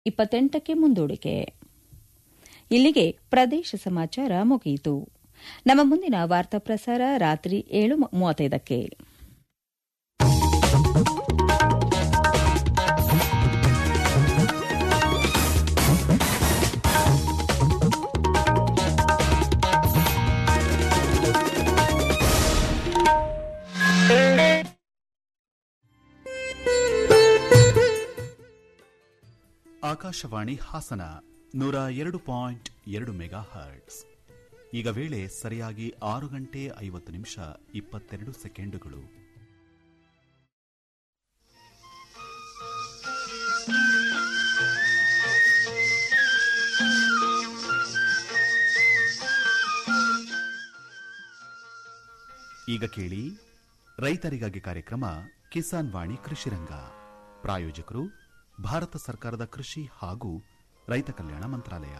ಇಪ್ಪತ್ತೆಂಟಕ್ಕೆ ಮುಂದೂಡಿಕೆ ಇಲ್ಲಿಗೆ ಪ್ರದೇಶ ಸಮಾಚಾರ ಮುಗಿಯಿತು ನಮ್ಮ ಮುಂದಿನ ವಾರ್ತಾ ಪ್ರಸಾರ ರಾತ್ರಿ ಏಳು ಮೂವತ್ತೈದಕ್ಕೆ ಆಕಾಶವಾಣಿ ಹಾಸನ ನೂರ ಎರಡು ಪಾಯಿಂಟ್ ಎರಡು ಮೆಗಾ ಹರ್ಟ್ಸ್ ಈಗ ವೇಳೆ ಸರಿಯಾಗಿ ಆರು ಗಂಟೆ ಐವತ್ತು ನಿಮಿಷ ಇಪ್ಪತ್ತೆರಡು ಸೆಕೆಂಡುಗಳು ಈಗ ಕೇಳಿ ರೈತರಿಗಾಗಿ ಕಾರ್ಯಕ್ರಮ ಕಿಸಾನ್ ವಾಣಿ ಕೃಷಿರಂಗ ಪ್ರಾಯೋಜಕರು ಭಾರತ ಸರ್ಕಾರದ ಕೃಷಿ ಹಾಗೂ ರೈತ ಕಲ್ಯಾಣ ಮಂತ್ರಾಲಯ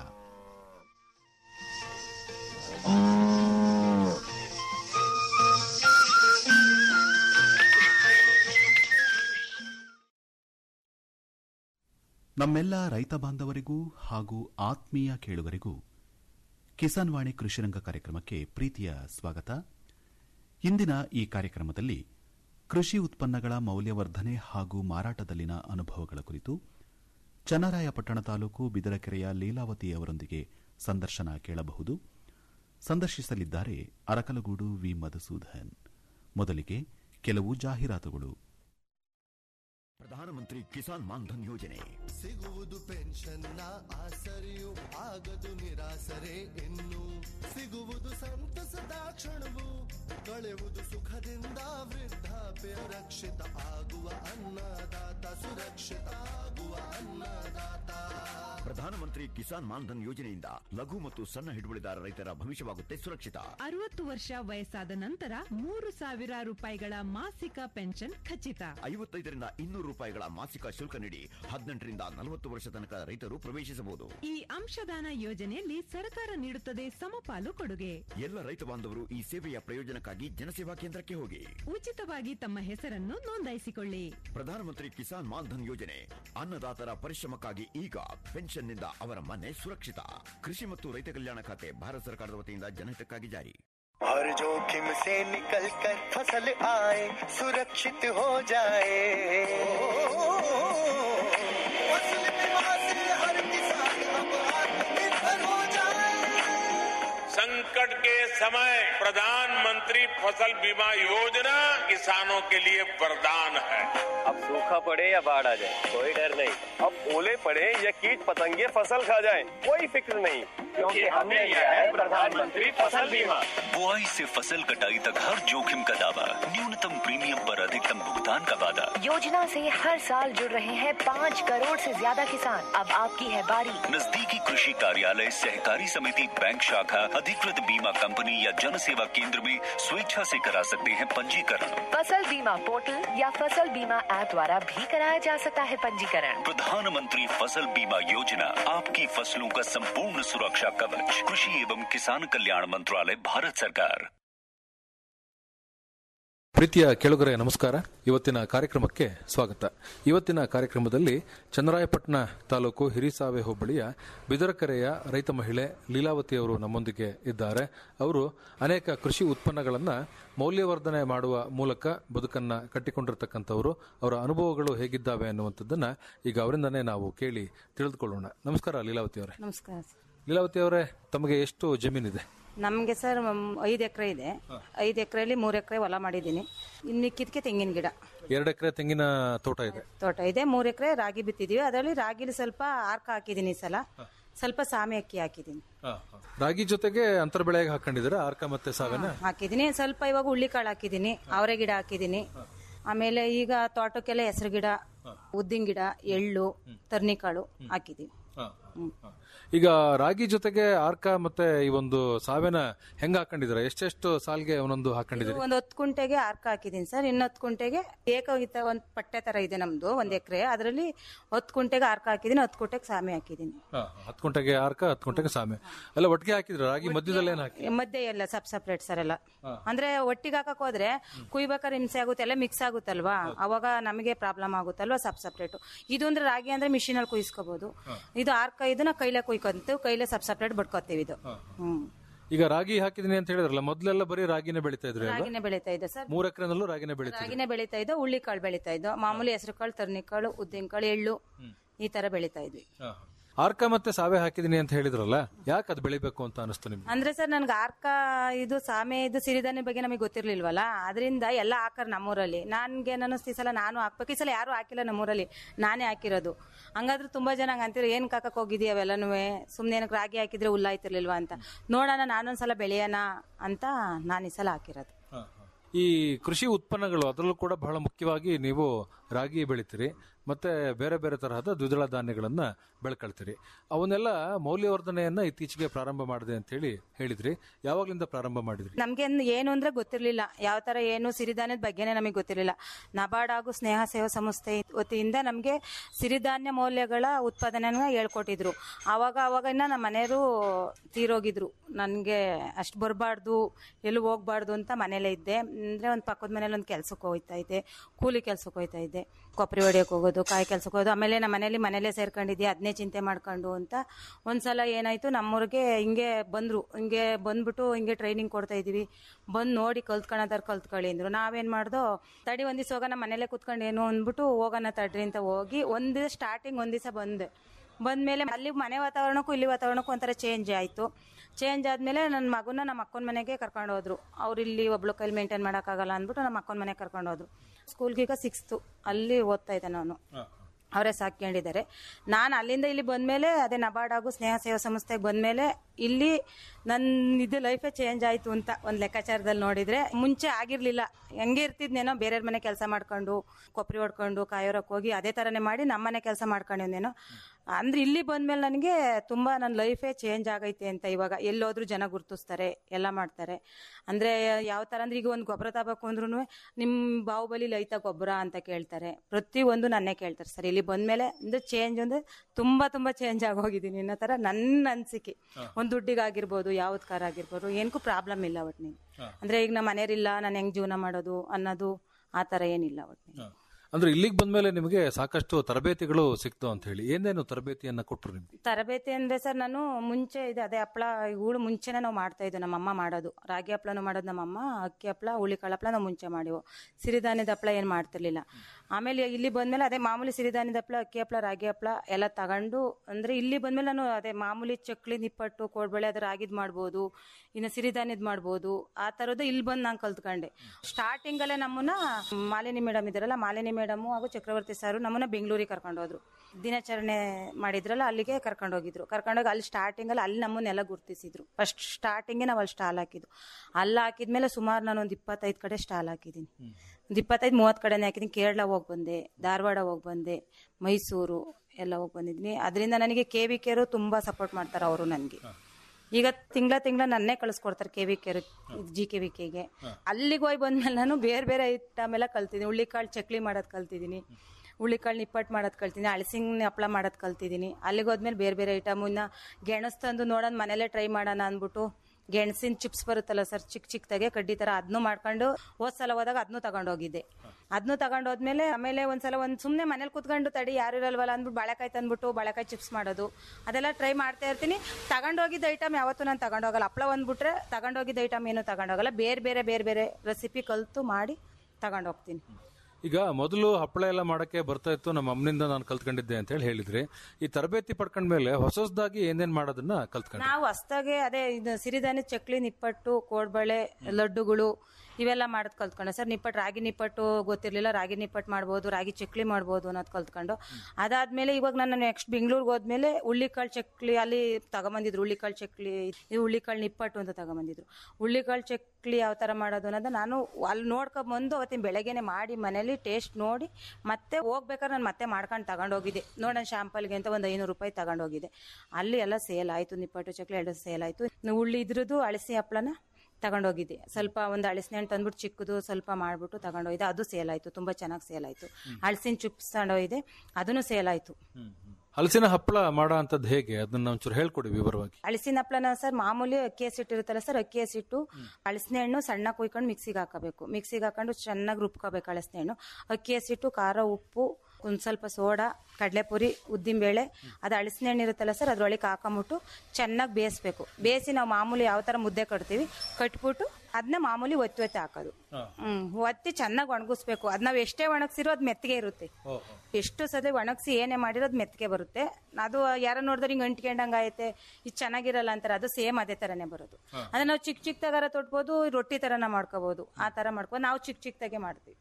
ನಮ್ಮೆಲ್ಲ ರೈತ ಬಾಂಧವರಿಗೂ ಹಾಗೂ ಆತ್ಮೀಯ ಕೇಳುಗರಿಗೂ ಕಿಸಾನ್ ವಾಣಿ ಕೃಷಿರಂಗ ಕಾರ್ಯಕ್ರಮಕ್ಕೆ ಪ್ರೀತಿಯ ಸ್ವಾಗತ ಇಂದಿನ ಈ ಕಾರ್ಯಕ್ರಮದಲ್ಲಿ ಕೃಷಿ ಉತ್ಪನ್ನಗಳ ಮೌಲ್ಯವರ್ಧನೆ ಹಾಗೂ ಮಾರಾಟದಲ್ಲಿನ ಅನುಭವಗಳ ಕುರಿತು ಚನ್ನರಾಯಪಟ್ಟಣ ತಾಲೂಕು ಬಿದರಕೆರೆಯ ಲೀಲಾವತಿಯವರೊಂದಿಗೆ ಸಂದರ್ಶನ ಕೇಳಬಹುದು ಸಂದರ್ಶಿಸಲಿದ್ದಾರೆ ಅರಕಲಗೂಡು ವಿ ಮಧುಸೂದನ್ ಮೊದಲಿಗೆ ಕೆಲವು ಜಾಹೀರಾತುಗಳು ಪ್ರಧಾನಮಂತ್ರಿ ಕಿಸಾನ್ ಮಾನ್ಧನ್ ಯೋಜನೆ ಸಿಗುವುದು ಪೆನ್ಷನ್ನ ಆಸರೆಯು ಆಗದು ನಿರಾಸರೆ ಇನ್ನು ಸಿಗುವುದು ಸಂತಸದ ಕ್ಷಣವು ಕಳೆಯುವುದು ಸುಖದಿಂದ ವೃದ್ಧಾಪ್ಯ ರಕ್ಷಿತ ಆಗುವ ಅನ್ನದಾತ ಸುರಕ್ಷಿತ ಆಗುವ ಅನ್ನದಾತ ಪ್ರಧಾನಮಂತ್ರಿ ಕಿಸಾನ್ ಮಾನ್ಧನ್ ಯೋಜನೆಯಿಂದ ಲಘು ಮತ್ತು ಸಣ್ಣ ಹಿಡುವಳಿದಾರ ರೈತರ ಭವಿಷ್ಯವಾಗುತ್ತೆ ಸುರಕ್ಷಿತ ಅರವತ್ತು ವರ್ಷ ವಯಸ್ಸಾದ ನಂತರ ಮೂರು ಸಾವಿರ ರೂಪಾಯಿಗಳ ಮಾಸಿಕ ಪೆನ್ಷನ್ ಖಚಿತ ಐವತ್ತೈದರಿಂದ ಇನ್ನೂರು ರೂಪಾಯಿಗಳ ಮಾಸಿಕ ಶುಲ್ಕ ನೀಡಿ ಹದಿನೆಂಟರಿಂದ ನಲವತ್ತು ವರ್ಷ ತನಕ ರೈತರು ಪ್ರವೇಶಿಸಬಹುದು ಈ ಅಂಶದಾನ ಯೋಜನೆಯಲ್ಲಿ ಸರ್ಕಾರ ನೀಡುತ್ತದೆ ಸಮಪಾಲು ಕೊಡುಗೆ ಎಲ್ಲ ರೈತ ಬಾಂಧವರು ಈ ಸೇವೆಯ ಪ್ರಯೋಜನಕ್ಕಾಗಿ ಜನಸೇವಾ ಕೇಂದ್ರಕ್ಕೆ ಹೋಗಿ ಉಚಿತವಾಗಿ ತಮ್ಮ ಹೆಸರನ್ನು ನೋಂದಾಯಿಸಿಕೊಳ್ಳಿ ಪ್ರಧಾನಮಂತ್ರಿ ಕಿಸಾನ್ ಮಾನ್ಧನ್ ಯೋಜನೆ ಅನ್ನದಾತರ ಪರಿಶ್ರಮಕ್ಕಾಗಿ ಈಗ ಪೆನ್ಷನ್ನಿಂದ ಅವರ ಮನೆ ಸುರಕ್ಷಿತ ಕೃಷಿ ಮತ್ತು ರೈತ ಕಲ್ಯಾಣ ಖಾತೆ ಭಾರತ ಸರ್ಕಾರದ ವತಿಯಿಂದ ಜನಹಿತಕ್ಕಾಗಿ ಜಾರಿ हर जोखिम से निकल कर फसल आए सुरक्षित हो जाए फसल बीमा से हर किसान अब आत्मनिर्भर हो जाए संकट के समय प्रधानमंत्री फसल बीमा योजना किसानों के लिए वरदान है अब सूखा पड़े या बाढ़ आ जाए कोई डर नहीं अब ओले पड़े या कीट पतंगे फसल खा जाए कोई फिक्र नहीं क्योंकि हमने लिया है प्रधानमंत्री फसल बीमा बुआई से फसल कटाई तक हर जोखिम का दावा न्यूनतम प्रीमियम पर अधिकतम भुगतान का वादा योजना से हर साल जुड़ रहे हैं पाँच करोड़ से ज्यादा किसान अब आपकी है बारी नजदीकी कृषि कार्यालय सहकारी समिति बैंक शाखा अधिकृत बीमा कंपनी या जन सेवा केंद्र में स्वेच्छा से करा सकते हैं पंजीकरण फसल बीमा पोर्टल या फसल बीमा ऐप द्वारा भी कराया जा सकता है पंजीकरण प्रधानमंत्री फसल बीमा योजना आपकी फसलों का संपूर्ण सुरक्षा कवच कृषि एवं किसान कल्याण मंत्रालय भारत सरकार ಪ್ರೀತಿಯ ಕೆಳಗರೆ ನಮಸ್ಕಾರ ಇವತ್ತಿನ ಕಾರ್ಯಕ್ರಮಕ್ಕೆ ಸ್ವಾಗತ ಇವತ್ತಿನ ಕಾರ್ಯಕ್ರಮದಲ್ಲಿ ಚನ್ನರಾಯಪಟ್ಟಣ ತಾಲೂಕು ಹಿರಿಸಾವೆ ಹೋಬಳಿಯ ಬಿದರಕೆರೆಯ ರೈತ ಮಹಿಳೆ ಲೀಲಾವತಿ ಅವರು ನಮ್ಮೊಂದಿಗೆ ಇದ್ದಾರೆ ಅವರು ಅನೇಕ ಕೃಷಿ ಉತ್ಪನ್ನಗಳನ್ನು ಮೌಲ್ಯವರ್ಧನೆ ಮಾಡುವ ಮೂಲಕ ಬದುಕನ್ನ ಕಟ್ಟಿಕೊಂಡಿರ್ತಕ್ಕಂಥವರು ಅವರ ಅನುಭವಗಳು ಹೇಗಿದ್ದಾವೆ ಅನ್ನುವಂಥದ್ದನ್ನ ಈಗ ಅವರಿಂದನೇ ನಾವು ಕೇಳಿ ತಿಳಿದುಕೊಳ್ಳೋಣ ನಮಸ್ಕಾರ ಲೀಲಾವತಿ ಅವರೇ ನಮಸ್ಕಾರ ಲೀಲಾವತಿ ಅವರೇ ತಮಗೆ ಎಷ್ಟು ಜಮೀನಿದೆ ನಮಗೆ ಸರ್ ಐದು ಎಕರೆ ಇದೆ ಐದು ಎಕರೆಯಲ್ಲಿ ಮೂರು ಎಕರೆ ಹೊಲ ಮಾಡಿದ್ದೀನಿ ಇನ್ನು ಮಿಕ್ಕಿದ್ಕೆ ತೆಂಗಿನ ಗಿಡ ಎರಡು ಎಕರೆ ತೆಂಗಿನ ತೋಟ ಇದೆ ತೋಟ ಇದೆ ಮೂರು ಎಕರೆ ರಾಗಿ ಬಿತ್ತಿದೀವಿ ಅದರಲ್ಲಿ ರಾಗಿಲಿ ಸ್ವಲ್ಪ ಆರ್ಕ ಹಾಕಿದ್ದೀನಿ ಈ ಸಲ ಸ್ವಲ್ಪ ಸಾಮೆ ಅಕ್ಕಿ ಹಾಕಿದ್ದೀನಿ ರಾಗಿ ಜೊತೆಗೆ ಅಂತರ ಬೆಳೆಗೆ ಹಾಕೊಂಡಿದ್ದೀರಾ ಆರ್ಕ ಮತ್ತೆ ಸಾವೆನ ಹಾಕಿದ್ದೀನಿ ಸ್ವಲ್ಪ ಇವಾಗ ಹುಳ್ಳಿಕಾಳು ಹಾಕಿದ್ದೀನಿ ಅವರೆ ಗಿಡ ಹಾಕಿದ್ದೀನಿ ಆಮೇಲೆ ಈಗ ತೋಟಕ್ಕೆಲ್ಲ ಹೆಸರು ಗಿಡ ಉದ್ದಿನ ಗಿಡ ಎಳ್ಳು ತರ್ನಿಕಾಳು ಹಾಕಿದೀವಿ ಈಗ ರಾಗಿ ಜೊತೆಗೆ ಆರ್ಕ ಮತ್ತೆ ಈ ಒಂದು ಸಾವಿನ ಹೆಂಗ್ ಹಾಕೊಂಡಿದ್ದೀರಾ ಎಷ್ಟೆಷ್ಟು ಸಾಲ್ಗೆ ಒಂದೊಂದು ಹಾಕೊಂಡಿದ್ದೀರಿ ಒಂದು ಹತ್ತು ಕುಂಟೆಗೆ ಆರ್ಕ ಹಾಕಿದೀನಿ ಸರ್ ಇನ್ನು ಹತ್ತು ಕುಂಟೆಗೆ ಏಕಹಿತ ಒಂದು ಪಟ್ಟೆ ತರ ಇದೆ ನಮ್ದು ಒಂದ್ ಎಕರೆ ಅದರಲ್ಲಿ ಹತ್ತು ಕುಂಟೆಗೆ ಆರ್ಕ ಹಾಕಿದೀನಿ ಹತ್ತು ಕುಂಟೆಗೆ ಸಾಮೆ ಹಾಕಿದೀನಿ ಹತ್ತು ಗಂಟೆಗೆ ಆರ್ಕ ಹತ್ತು ಗಂಟೆಗೆ ಸಾಮೆ ಎಲ್ಲ ಒಟ್ಟಿಗೆ ಹಾಕಿದ್ರ ರಾಗಿ ಮಧ್ಯದಲ್ಲಿ ಏನ್ ಹಾಕಿ ಮಧ್ಯೆ ಎಲ್ಲ ಸಪ್ ಸಪ್ರೇಟ್ ಸರ್ ಎಲ್ಲ ಅಂದ್ರೆ ಒಟ್ಟಿಗೆ ಹಾಕಕ್ ಹೋದ್ರೆ ಕುಯ್ಬೇಕಾದ್ರೆ ಹಿಂಸೆ ಆಗುತ್ತೆ ಎಲ್ಲ ಮಿಕ್ಸ್ ಆಗುತ್ತಲ್ವಾ ಅವಾಗ ನಮಗೆ ಪ್ರಾಬ್ಲಮ್ ಆಗುತ್ತಲ್ವಾ ಸಪ್ ಸಪ್ರೇಟ್ ಇದು ಅಂದ್ರೆ ರಾಗಿ ಅಂದ್ರೆ ಮಿಷಿನ್ ಅಲ್ಲಿ ಕುಯ್ಸ್ಕೋಬಹುದು ಇದು ಆರ್ಕ ಇದನ್ನ ಕೈಲೇ ಕುಯ್ಕೊಂತು ಕೈಲೇ ಸಪ್ ಸಪ್ರೇಟ್ ಬಡ್ಕೋತೀವಿ ಇದು ಹ್ಮ್ ಈಗ ರಾಗಿ ಹಾಕಿದೀನಿ ಅಂತ ಹೇಳಿದ್ರಲ್ಲ ಮೊದ್ಲೆಲ್ಲ ಬರೀ ರಾಗಿನೇ ಬೆಳಿತಾ ಇದ್ರಿ ಅಲ್ವಾ ರಾಗಿನೇ ಬೆಳೀತಾ ಇದೆ ಸರ್ ಮೂರ್ ಎಕರೆನಲ್ಲೂ ರಾಗಿನೇ ಬೆಳಿತಾ ಇದ್ರಿ ರಾಗಿನೇ ಬೆಳೀತಾ ಇದ್ದೋ ಹುಳ್ಳಿ ಕಾಳು ಬೆಳೀತಾ ಇದ್ದೋ ಮಾಮೂಲಿ ಹೆಸರು ಕಾಳು ತರ್ನಿ ಕಾಳು ಉದ್ದಿನ ಕಾಳು ಎಳ್ಳು ಈ ತರ ಬೆಳೀತಾ ಇದ್ವಿ ಆರ್ಕ ಮತ್ತೆ ಸಾವೆ ಹಾಕಿದೀನಿ ಅಂತ ಹೇಳಿದ್ರಲ್ಲ ಯಾಕೆ ಅದು ಬೆಳಿಬೇಕು ಅಂತ ಅನಿಸ್ತು ನಿಮ್ಗೆ ಅಂದ್ರೆ ಸರ್ ನನ್ಗೆ ಆರ್ಕ ಇದು ಸಾಮೆ ಇದು ಸಿರಿಧಾನ್ಯ ಬಗ್ಗೆ ನಮಗೆ ಗೊತ್ತಿರ್ಲಿಲ್ವಲ್ಲ ಅದರಿಂದ ಎಲ್ಲ ಹಾಕರ್ ನಮ್ಮೂರಲ್ಲಿ ನನ್ಗೆ ಅನಿಸ್ತು ಈ ಸಲ ನಾನು ಹಾಕ್ಬೇಕು ಈ ಸಲ ಯಾರು ಹಾಕಿಲ್ಲ ನಮ್ಮೂರಲ್ಲಿ ನಾನೇ ಹಾಕಿರೋದು ಹಂಗಾದ್ರೆ ತುಂಬಾ ಜನ ಹಂಗ್ ಅಂತೀರ ಏನ್ ಕಾಕಕ್ ಹೋಗಿದ್ದಿ ಅವೆಲ್ಲನೂ ಸುಮ್ನೆ ಏನಕ್ಕೆ ರಾಗಿ ಹಾಕಿದ್ರೆ ಹುಲ್ಲಾಯ್ತಿರ್ಲಿಲ್ವಾ ಅಂತ ನೋಡೋಣ ನಾನೊಂದ್ಸಲ ಬೆಳೆಯೋಣ ಅಂತ ನಾನು ಈ ಸಲ ಹಾಕಿರೋದು ಈ ಕೃಷಿ ಉತ್ಪನ್ನಗಳು ಅದರಲ್ಲೂ ಕೂಡ ಬಹಳ ಮುಖ್ಯವಾಗಿ ನೀವು ರಾಗಿ ಬೆಳಿತೀರಿ ಮತ್ತೆ ಬೇರೆ ಬೇರೆ ತರಹದ ದ್ವಿದಳ ಧಾನ್ಯಗಳನ್ನ ಬೆಳ್ಕೊಳ್ತೀರಿ ಅವನ್ನೆಲ್ಲ ಮೌಲ್ಯವರ್ಧನೆಯನ್ನ ಇತ್ತೀಚೆಗೆ ಪ್ರಾರಂಭ ಮಾಡಿದೆ ಅಂತ ಹೇಳಿ ಹೇಳಿದ್ರಿ ಯಾವಾಗ್ಲಿಂದ ಪ್ರಾರಂಭ ಮಾಡಿದ್ರಿ ನಮ್ಗೆ ಏನ್- ಏನು ಅಂದ್ರೆ ಗೊತ್ತಿರ್ಲಿಲ್ಲ ಯಾವ ತರ ಏನು ಸಿರಿಧಾನ್ಯದ ಬಗ್ಗೆನೇ ನಮಗೆ ಗೊತ್ತಿರಲಿಲ್ಲ ನಬಾರ್ಡ್ ಹಾಗೂ ಸ್ನೇಹ ಸೇವಾ ಸಂಸ್ಥೆ ವತಿಯಿಂದ ನಮಗೆ ಸಿರಿಧಾನ್ಯ ಮೌಲ್ಯಗಳ ಉತ್ಪಾದನೆನ ಹೇಳ್ಕೊಟ್ಟಿದ್ರು ಆವಾಗ ಆವಾಗ ಇನ್ನ ನಮ್ಮ ಮನೆಯವರು ತೀರೋಗಿದ್ರು ನನಗೆ ಅಷ್ಟು ಬರಬಾರ್ದು ಎಲ್ಲೂ ಹೋಗ್ಬಾರ್ದು ಅಂತ ಮನೇಲೇ ಇದ್ದೆ ಅಂದ್ರೆ ಒಂದು ಪಕ್ಕದ ಮನೇಲಿ ಒಂದು ಕೆಲ್ಸಕ್ಕೆ ಹೋಗ್ತಾ ಇದ್ದೆ ಕೂಲಿ ಕೆಲ್ಸಕ್ಕೆ ಹೋಗ್ತಾ ಇದ್ದೆ ಕೊಬ್ಬರಿ ಹೊಡಿಯಕ್ಕೆ ಹೋಗೋದು ಕಾಯಿ ಕೆಲ್ಸಕ್ಕೆ ಹೋಗೋದು ಆಮೇಲೆ ನಮ್ಮ ಮನೇಲಿ ಮನೇಲೇ ಸೇರ್ಕೊಂಡಿದ್ದೆ ಅದನ್ನೇ ಚಿಂತೆ ಮಾಡ್ಕೊಂಡು ಅಂತ ಒಂದ್ಸಲ ಏನಾಯ್ತು ನಮ್ಮೂರಿಗೆ ಹಿಂಗೆ ಬಂದ್ರು ಹಿಂಗೆ ಬಂದ್ಬಿಟ್ಟು ಹಿಂಗೆ ಟ್ರೈನಿಂಗ್ ಕೊಡ್ತಾ ಇದೀವಿ ಬಂದು ನೋಡಿ ಕಲ್ತ್ಕೊಳದಾರ ಕಲ್ತ್ಕೊಳ್ಳಿ ಅಂದ್ರು ನಾವೇನ್ ಮಾಡ್ದೋ ತಡಿ ಒಂದ್ ದಿವಸ ಹೋಗೋಣ ಮನೇಲೆ ಕುತ್ಕೊಂಡು ಏನು ಅಂದ್ಬಿಟ್ಟು ಹೋಗೋಣ ತಡ್ರಿ ಅಂತ ಹೋಗಿ ಒಂದ್ ದಿವಸ ಸ್ಟಾರ್ಟಿಂಗ್ ಒಂದ್ ದಿವಸ ಬಂದೆ ಬಂದ್ಮೇಲೆ ಅಲ್ಲಿ ಮನೆ ವಾತಾವರಣಕ್ಕೂ ಇಲ್ಲಿ ವಾತಾವರಣಕ್ಕೂ ಒಂಥರ ಚೇಂಜ್ ಆಯ್ತು ಚೇಂಜ್ ಆದ್ಮೇಲೆ ನನ್ನ ಮಗುನ ನಮ್ಮ ಅಕ್ಕನ ಮನೆಗೆ ಕರ್ಕೊಂಡು ಹೋದ್ರು ಅವ್ರು ಇಲ್ಲಿ ಒಬ್ಳು ಕೈಲಿ ಮೇಂಟೈನ್ ಮಾಡೋಕ್ಕಾಗಲ್ಲ ಅಂದ್ಬಿಟ್ಟು ನಮ್ಮ ಅಕ್ಕನ ಮನೆಗೆ ಕರ್ಕೊಂಡು ಹೋದ್ರು ಸ್ಕೂಲ್ಗೀಗ ಸಿಕ್ಸ್ತು ಅಲ್ಲಿ ಓದ್ತಾ ಇದ್ದೆ ನಾನು ಅವರೇ ಸಾಕೊಂಡಿದ್ದಾರೆ ನಾನು ಅಲ್ಲಿಂದ ಇಲ್ಲಿ ಬಂದ್ಮೇಲೆ ಅದೇ ನಬಾರ್ಡ್ ಹಾಗೂ ಸ್ನೇಹ ಸೇವಾ ಸಂಸ್ಥೆಗೆ ಬಂದ್ಮೇಲೆ ಇಲ್ಲಿ ನನ್ನ ಇದು ಲೈಫೇ ಚೇಂಜ್ ಆಯ್ತು ಅಂತ ಒಂದು ಲೆಕ್ಕಾಚಾರದಲ್ಲಿ ನೋಡಿದ್ರೆ ಮುಂಚೆ ಆಗಿರ್ಲಿಲ್ಲ ಹೆಂಗೆ ಇರ್ತಿದ್ನೇನೋ ಬೇರೆಯವ್ರ ಮನೆ ಕೆಲಸ ಮಾಡ್ಕೊಂಡು ಕೊಬ್ಬರಿ ಹೊಡ್ಕೊಂಡು ಕಾಯೋರಕ್ಕೆ ಹೋಗಿ ಅದೇ ಥರನೇ ಮಾಡಿ ನಮ್ಮನೆ ಕೆಲಸ ಮಾಡ್ಕೊಂಡಿದ್ದೇನೋ ಅಂದ್ರೆ ಇಲ್ಲಿ ಬಂದ್ಮೇಲೆ ನನಗೆ ತುಂಬಾ ನನ್ನ ಲೈಫೇ ಚೇಂಜ್ ಆಗೈತೆ ಅಂತ ಇವಾಗ ಎಲ್ಲೋದ್ರೂ ಜನ ಗುರ್ತಿಸ್ತಾರೆ ಎಲ್ಲ ಮಾಡ್ತಾರೆ ಅಂದ್ರೆ ಯಾವ ತರ ಅಂದ್ರೆ ಈಗ ಒಂದು ಗೊಬ್ಬರ ತಗೋಬೇಕು ಅಂದ್ರೂ ನಿಮ್ ಬಾಹುಬಲಿ ಲೈತ ಗೊಬ್ಬರ ಅಂತ ಕೇಳ್ತಾರೆ ಪ್ರತಿ ಒಂದು ನನ್ನೇ ಕೇಳ್ತಾರೆ ಸರ್ ಇಲ್ಲಿ ಬಂದ್ಮೇಲೆ ಅಂದ್ರೆ ಚೇಂಜ್ ಅಂದ್ರೆ ತುಂಬಾ ತುಂಬಾ ಚೇಂಜ್ ಆಗೋಗಿದ್ದೀನಿ ಅನ್ನೋ ತರ ನನ್ನ ಅನ್ಸಿಕೆ ಒಂದ್ ದುಡ್ಡಿಗಾಗಿರ್ಬೋದು ಯಾವ್ದು ಕಾರ್ ಆಗಿರ್ಬೋದು ಏನಕ್ಕೂ ಪ್ರಾಬ್ಲಮ್ ಇಲ್ಲ ಒಟ್ನಿಗೆ ಅಂದ್ರೆ ಈಗ ನಮ್ಮ ಮನೆಯವ್ರಿಲ್ಲ ನಾನು ಹೆಂಗ್ ಜೀವನ ಮಾಡೋದು ಅನ್ನೋದು ಆ ತರ ಏನಿಲ್ಲ ಒಟ್ನಿಗೆ ಅಂದ್ರೆ ಇಲ್ಲಿಗೆ ಬಂದ್ಮೇಲೆ ನಿಮಗೆ ಸಾಕಷ್ಟು ತರಬೇತಿಗಳು ಸಿಕ್ತು ಅಂತ ಹೇಳಿ ಏನೇನು ತರಬೇತಿಯನ್ನ ಕೊಟ್ರು ನಿಮ್ಗೆ ತರಬೇತಿ ಅಂದ್ರೆ ಸರ್ ನಾನು ಮುಂಚೆ ಇದೆ ಅದೇ ಹಪ್ಳ ಹೂಳು ಮುಂಚೆನೆ ನಾವು ಮಾಡ್ತಾ ಇದ್ವಿ ನಮ್ಮಮ್ಮ ಮಾಡೋದು ರಾಗಿ ಹಪ್ಳನು ಮಾಡೋದು ನಮ್ಮಮ್ಮ ಅಕ್ಕಿ ಹಪ್ಳ ಹುಳಿಕಾಳು ಹಪ್ಳ ನಾವು ಮುಂಚೆ ಮಾಡಿವು ಸಿರಿಧಾನ್ಯದ ಹಪ್ಳ ಏನು ಮಾಡ್ತಿರ್ಲಿಲ್ಲ ಆಮೇಲೆ ಇಲ್ಲಿ ಬಂದ್ಮೇಲೆ ಅದೇ ಮಾಮೂಲಿ ಸಿರಿಧಾನ್ಯದ ಹಪ್ಳ ಅಕ್ಕಿ ಹಪ್ಳ ರಾಗಿ ಹಪ್ಳ ಎಲ್ಲ ತಗೊಂಡು ಅಂದ್ರೆ ಇಲ್ಲಿ ಬಂದ್ಮೇಲೆ ನಾನು ಅದೇ ಮಾಮೂಲಿ ಚಕ್ಲಿ ನಿಪ್ಪಟ್ಟು ಕೋಡ್ಬಳೆ ಅದ್ರ ರಾಗಿದ್ ಮಾಡ್ಬೋದು ಇನ್ನು ಸಿರಿಧಾನ್ಯದ ಮಾಡ್ಬೋದು ಆ ತರದ್ದು ಇಲ್ಲಿ ಬಂದು ನಾನು ಕಲ್ತ್ಕೊಂಡೆ ಸ್ಟಾರ್ಟಿಂಗ್ ಅಲ್ಲೇ ನಮ್ಮನ್ನ ಮಾಲಿನಿ ಮೇಡಮ್ ಇದಾರಲ್ಲ ಮಾಲಿನಿ ಮೇಡಮ್ ಹಾಗೂ ಚಕ್ರವರ್ತಿ ಸರ್ ನಮ್ಮನ್ನ ಬೆಂಗಳೂರಿಗೆ ಕರ್ಕೊಂಡು ಹೋದ್ರು ದಿನಾಚರಣೆ ಮಾಡಿದ್ರಲ್ಲ ಅಲ್ಲಿಗೆ ಕರ್ಕೊಂಡು ಹೋಗಿದ್ರು ಕರ್ಕೊಂಡೋಗಿ ಅಲ್ಲಿ ಸ್ಟಾರ್ಟಿಂಗ್ ಅಲ್ಲಿ ಅಲ್ಲಿ ನಮ್ಮನ್ನೆಲ್ಲ ಗುರ್ತಿಸಿದ್ರು ಫಸ್ಟ್ ಸ್ಟಾರ್ಟಿಂಗ್ ನಾವು ಅಲ್ಲಿ ಸ್ಟಾಲ್ ಹಾಕಿದ್ದು ಅಲ್ಲಿ ಹಾಕಿದ್ಮೇಲೆ ಸುಮಾರು ನಾನು ಒಂದು ಇಪ್ಪತ್ತೈದು ಕಡೆ ಸ್ಟಾಲ್ ಹಾಕಿದ್ದೀನಿ ಒಂದು ಇಪ್ಪತ್ತೈದು ಮೂವತ್ತು ಕಡೆನೇ ಹಾಕಿದ್ದೀನಿ ಕೇರಳ ಹೋಗಿ ಬಂದೆ ಧಾರವಾಡ ಹೋಗಿ ಬಂದೆ ಮೈಸೂರು ಎಲ್ಲ ಹೋಗಿ ಬಂದಿದ್ದೀನಿ ಅದರಿಂದ ನನಗೆ ಕೆ ವಿ ಕೇರು ತುಂಬಾ ಸಪೋರ್ಟ್ ಮಾಡ್ತಾರೆ ಅವರು ನನಗೆ ಈಗ ತಿಂಗಳ ತಿಂಗಳ ನನ್ನೇ ಕಳಿಸ್ಕೊಡ್ತಾರೆ K V K G K V ಕೆಗೆ ಅಲ್ಲಿಗೆ ಹೋಗಿ ಬಂದ್ಮೇಲೆ ನಾನು ಬೇರೆ ಬೇರೆ ಐಟಮ್ ಎಲ್ಲ ಕಲ್ತಿದ್ದೀನಿ ಹುಳ್ಳಿಕಾಳು ಚಕ್ಲಿ ಮಾಡೋದು ಕಲ್ತಿದ್ದೀನಿ ಹುಳ್ಳಿಕಾಳು ನಿಪ್ಪಟ್ಟು ಮಾಡೋದು ಕಲ್ತಿದ್ದೀನಿ ಅಳಸಿಂಗ್ ಹಪ್ಳ ಮಾಡೋದು ಕಲ್ತಿದ್ದೀನಿ ಅಲ್ಲಿಗೆ ಹೋದ್ಮೇಲೆ ಬೇರೆ ಬೇರೆ ಐಟಮ್ ಇನ್ನ ಗೆಣಸ್ ತಂದು ನೋಡೋಣ ಮನೇಲೆ ಟ್ರೈ ಮಾಡೋಣ ಅಂದ್ಬಿಟ್ಟು ಗೆಣಸಿನ ಚಿಪ್ಸ್ ಬರುತ್ತಲ್ಲ ಸರ್ ಚಿಕ್ಕ ಚಿಕ್ಕದಾಗೆ ಕಡ್ಡಿ ತರ ಅದನ್ನು ಮಾಡ್ಕೊಂಡು ಹೋದ್ ಸಲ ಹೋದಾಗ ಅದನ್ನು ತಗೊಂಡೋಗಿದ್ದೆ ಅದನ್ನು ತಗೊಂಡೋದ್ಮೇಲೆ ಆಮೇಲೆ ಒಂದ್ಸಲ ಒಂದ್ ಸುಮ್ನೆ ಮನೇಲಿ ಕುತ್ಕೊಂಡು ತಡಿ ಯಾರು ಇರಲ್ವಲ್ಲ ಅಂದ್ಬಿಟ್ಟು ಬಾಳೆಕಾಯಿ ತಂದ್ಬಿಟ್ಟು ಬಾಳೆಕಾಯಿ ಚಿಪ್ಸ್ ಮಾಡೋದು ಅದೆಲ್ಲ ಟ್ರೈ ಮಾಡ್ತಾ ಇರ್ತೀನಿ ತಗೊಂಡೋಗಿದ್ದ ಐಟಮ್ ಯಾವತ್ತೂ ನಾನು ತಗೊಂಡೋಗಲ್ಲ ಹಪ್ಳ ಒಂದ್ಬಿಟ್ರೆ ತಗೊಂಡೋಗಿದ್ದ ಐಟಮ್ ಏನು ತಗೊಂಡೋಗಲ್ಲ ಬೇರೆ ಬೇರೆ ಬೇರೆ ಬೇರೆ ರೆಸಿಪಿ ಕಲ್ತು ಮಾಡಿ ತಗೊಂಡೋಗ್ತೀನಿ ಈಗ ಮೊದಲು ಹಪ್ಪಳ ಎಲ್ಲ ಮಾಡಕ್ಕೆ ಬರ್ತಾ ಇತ್ತು ನಮ್ಮ ಅಮ್ಮನಿಂದ ನಾನು ಕಲ್ತ್ಕೊಂಡಿದ್ದೆ ಅಂತ ಹೇಳಿ ಹೇಳಿದ್ರಿ ಈ ತರಬೇತಿ ಪಡ್ಕೊಂಡ್ಮೇಲೆ ಹೊಸದಾಗಿ ಏನೇನ್ ಮಾಡೋದನ್ನ ಕಲ್ತ್ಕೊಂಡ್ರಿ ನಾವು ಹೊಸ್ದಾಗೆ ಅದೇ ಇದು ಸಿರಿಧಾನ್ಯ ಚಕ್ಲಿ ನಿಪ್ಪಟ್ಟು ಕೋಡ್ಬಳೆ ಲಡ್ಡುಗಳು ಇವೆಲ್ಲ ಮಾಡೋದು ಕಲ್ತ್ಕೊಂಡೆ ಸರ್ ನಿಪ್ಪಟ್ಟು ರಾಗಿ ನಿಪ್ಪಟ್ಟು ಗೊತ್ತಿರಲಿಲ್ಲ ರಾಗಿ ನಿಪ್ಪಟ್ಟು ಮಾಡ್ಬೋದು ರಾಗಿ ಚಕ್ಲಿ ಮಾಡ್ಬೋದು ಅನ್ನೋದು ಕಲ್ತ್ಕೊಂಡು ಅದಾದ್ಮೇಲೆ ಇವಾಗ ನಾನು ನೆಕ್ಸ್ಟ್ ಬೆಂಗಳೂರಿಗೆ ಹೋದ್ಮೇಲೆ ಹುಳ್ಳಿಕಾಳು ಚಕ್ಲಿ ಅಲ್ಲಿ ತಗೊಂಬಂದಿದ್ರು ಹುಳ್ಳಿಕಾಳು ಚಕ್ಲಿ ಇದು ಹುಳ್ಳಿಕಾಳು ನಿಪ್ಪಟ್ಟು ಅಂತ ತಗೊಂಬಂದಿದ್ರು ಹುಳ್ಳಿಕಾಳು ಚಕ್ಲಿ ಯಾವ ಥರ ಮಾಡೋದು ಅನ್ನೋದು ನಾನು ಅಲ್ಲಿ ನೋಡ್ಕೊಂಬಂದು ಅವತ್ತಿನ ಬೆಳಗ್ಗೆನೆ ಮಾಡಿ ಮನೇಲಿ ಟೇಸ್ಟ್ ನೋಡಿ ಮತ್ತೆ ಹೋಗ್ಬೇಕಾದ್ರೆ ನಾನು ಮತ್ತೆ ಮಾಡ್ಕೊಂಡು ತಗೊಂಡೋಗಿದ್ದೆ ನೋಡೋಣ ಶಾಂಪಲ್ಗೆ ಅಂತ ಒಂದು ಐನೂರು ರೂಪಾಯಿ ತಗೊಂಡೋಗಿದ್ದೆ ಅಲ್ಲಿ ಎಲ್ಲ ಸೇಲ್ ಆಯಿತು ನಿಪ್ಪಟ್ಟು ಚಕ್ಲಿ ಎರಡು ಸೇಲ್ ಆಯಿತು ಉಳ್ಳಿ ಇದ್ರದ್ದು ಅಳಸಿ ಹಪ್ಳನ ತಗೊಂಡೋಗಿದ್ದೆ ಸ್ವಲ್ಪ ಒಂದು ಹಳಸಿನ ಹಣ್ಣು ತಂದ್ಬಿಟ್ಟು ಚಿಕ್ಕದು ಸ್ವಲ್ಪ ಮಾಡ್ಬಿಟ್ಟು ತಗೊಂಡೋಗಿದ್ದೆ ಅದು ಸೇಲ್ ಆಯಿತು ತುಂಬ ಚೆನ್ನಾಗಿ ಸೇಲ್ ಆಯಿತು ಹಳಸಿನ ಚಿಪ್ಸ್ ತಗೊಂಡೋಗಿದ್ದೆ ಅದನ್ನು ಸೇಲ್ ಆಯಿತು ಹಲಸಿನ ಹಪ್ಪಳ ಮಾಡೋ ಅಂಥದ್ದು ಹೇಗೆ ಅದನ್ನ ಒಂಚೂರು ಹೇಳ್ಕೊಡಿ ವಿವರವಾಗಿ ಹಳಸಿನ ಹಪ್ಳನ ಸರ್ ಮಾಮೂಲಿ ಅಕ್ಕಿ ಹಸಿಟ್ಟು ಇರುತ್ತಲ್ಲ ಸರ್ ಅಕ್ಕಿ ಹಸಿಟ್ಟು ಹಳಸಿನ ಹಣ್ಣು ಸಣ್ಣ ಕುಯ್ಕೊಂಡು ಮಿಕ್ಸಿಗೆ ಹಾಕಬೇಕು ಮಿಕ್ಸಿಗೆ ಹಾಕೊಂಡು ಚೆನ್ನಾಗಿ ರುಬ್ಕೋಬೇಕು ಹಳಸಿನ ಹಣ್ಣು ಅಕ್ಕಿ ಹಸಿಟ್ಟು ಖಾರ ಉಪ್ಪು ಒಂದು ಸ್ವಲ್ಪ ಸೋಡಾ ಕಡಲೆಪುರಿ ಉದ್ದಿನಬೇಳೆ ಅದು ಹಳಸಿನ ಹಣ್ಣು ಇರುತ್ತಲ್ಲ ಸರ್ ಅದ್ರೊಳಗೆ ಹಾಕೊಂಬಿಟ್ಟು ಚೆನ್ನಾಗಿ ಬೇಯಿಸ್ಬೇಕು ಬೇಯಿಸಿ ನಾವು ಮಾಮೂಲಿ ಯಾವ ಥರ ಮುದ್ದೆ ಕಟ್ತೀವಿ ಕಟ್ಬಿಟ್ಟು ಅದನ್ನ ಮಾಮೂಲಿ ಒತ್ತಿ ಒತ್ತಿ ಹಾಕೋದು ಹ್ಮ್ ಒತ್ತಿ ಚೆನ್ನಾಗಿ ಒಣಗಿಸ್ಬೇಕು ಅದ್ ನಾವು ಎಷ್ಟೇ ಒಣಗಿಸಿರೋ ಅದು ಮೆತ್ತಗೆ ಇರುತ್ತೆ ಎಷ್ಟು ಸದ ಒಣಗಿಸಿ ಏನೇ ಮಾಡಿರೋ ಅದು ಮೆತ್ತಗೆ ಬರುತ್ತೆ ಅದು ಯಾರ ನೋಡಿದ್ರೆ ಹಿಂಗೆ ಅಂಟ್ಕೊಂಡಂಗೆ ಆಯ್ತೆ ಇದು ಚೆನ್ನಾಗಿರಲ್ಲ ಅಂತಾರೆ ಅದು ಸೇಮ್ ಅದೇ ಥರನೇ ಬರೋದು ಅದನ್ನ ನಾವು ಚಿಕ್ಕ ಚಿಕ್ಕ ತಗಾರ ತೊಟ್ಬೋದು ರೊಟ್ಟಿ ಥರನ ಮಾಡ್ಕೋಬಹುದು ಆ ಥರ ಮಾಡ್ಕೊಂಡು ನಾವು ಚಿಕ್ಕ ಚಿಕ್ಕದಾಗೆ ಮಾಡ್ತೀವಿ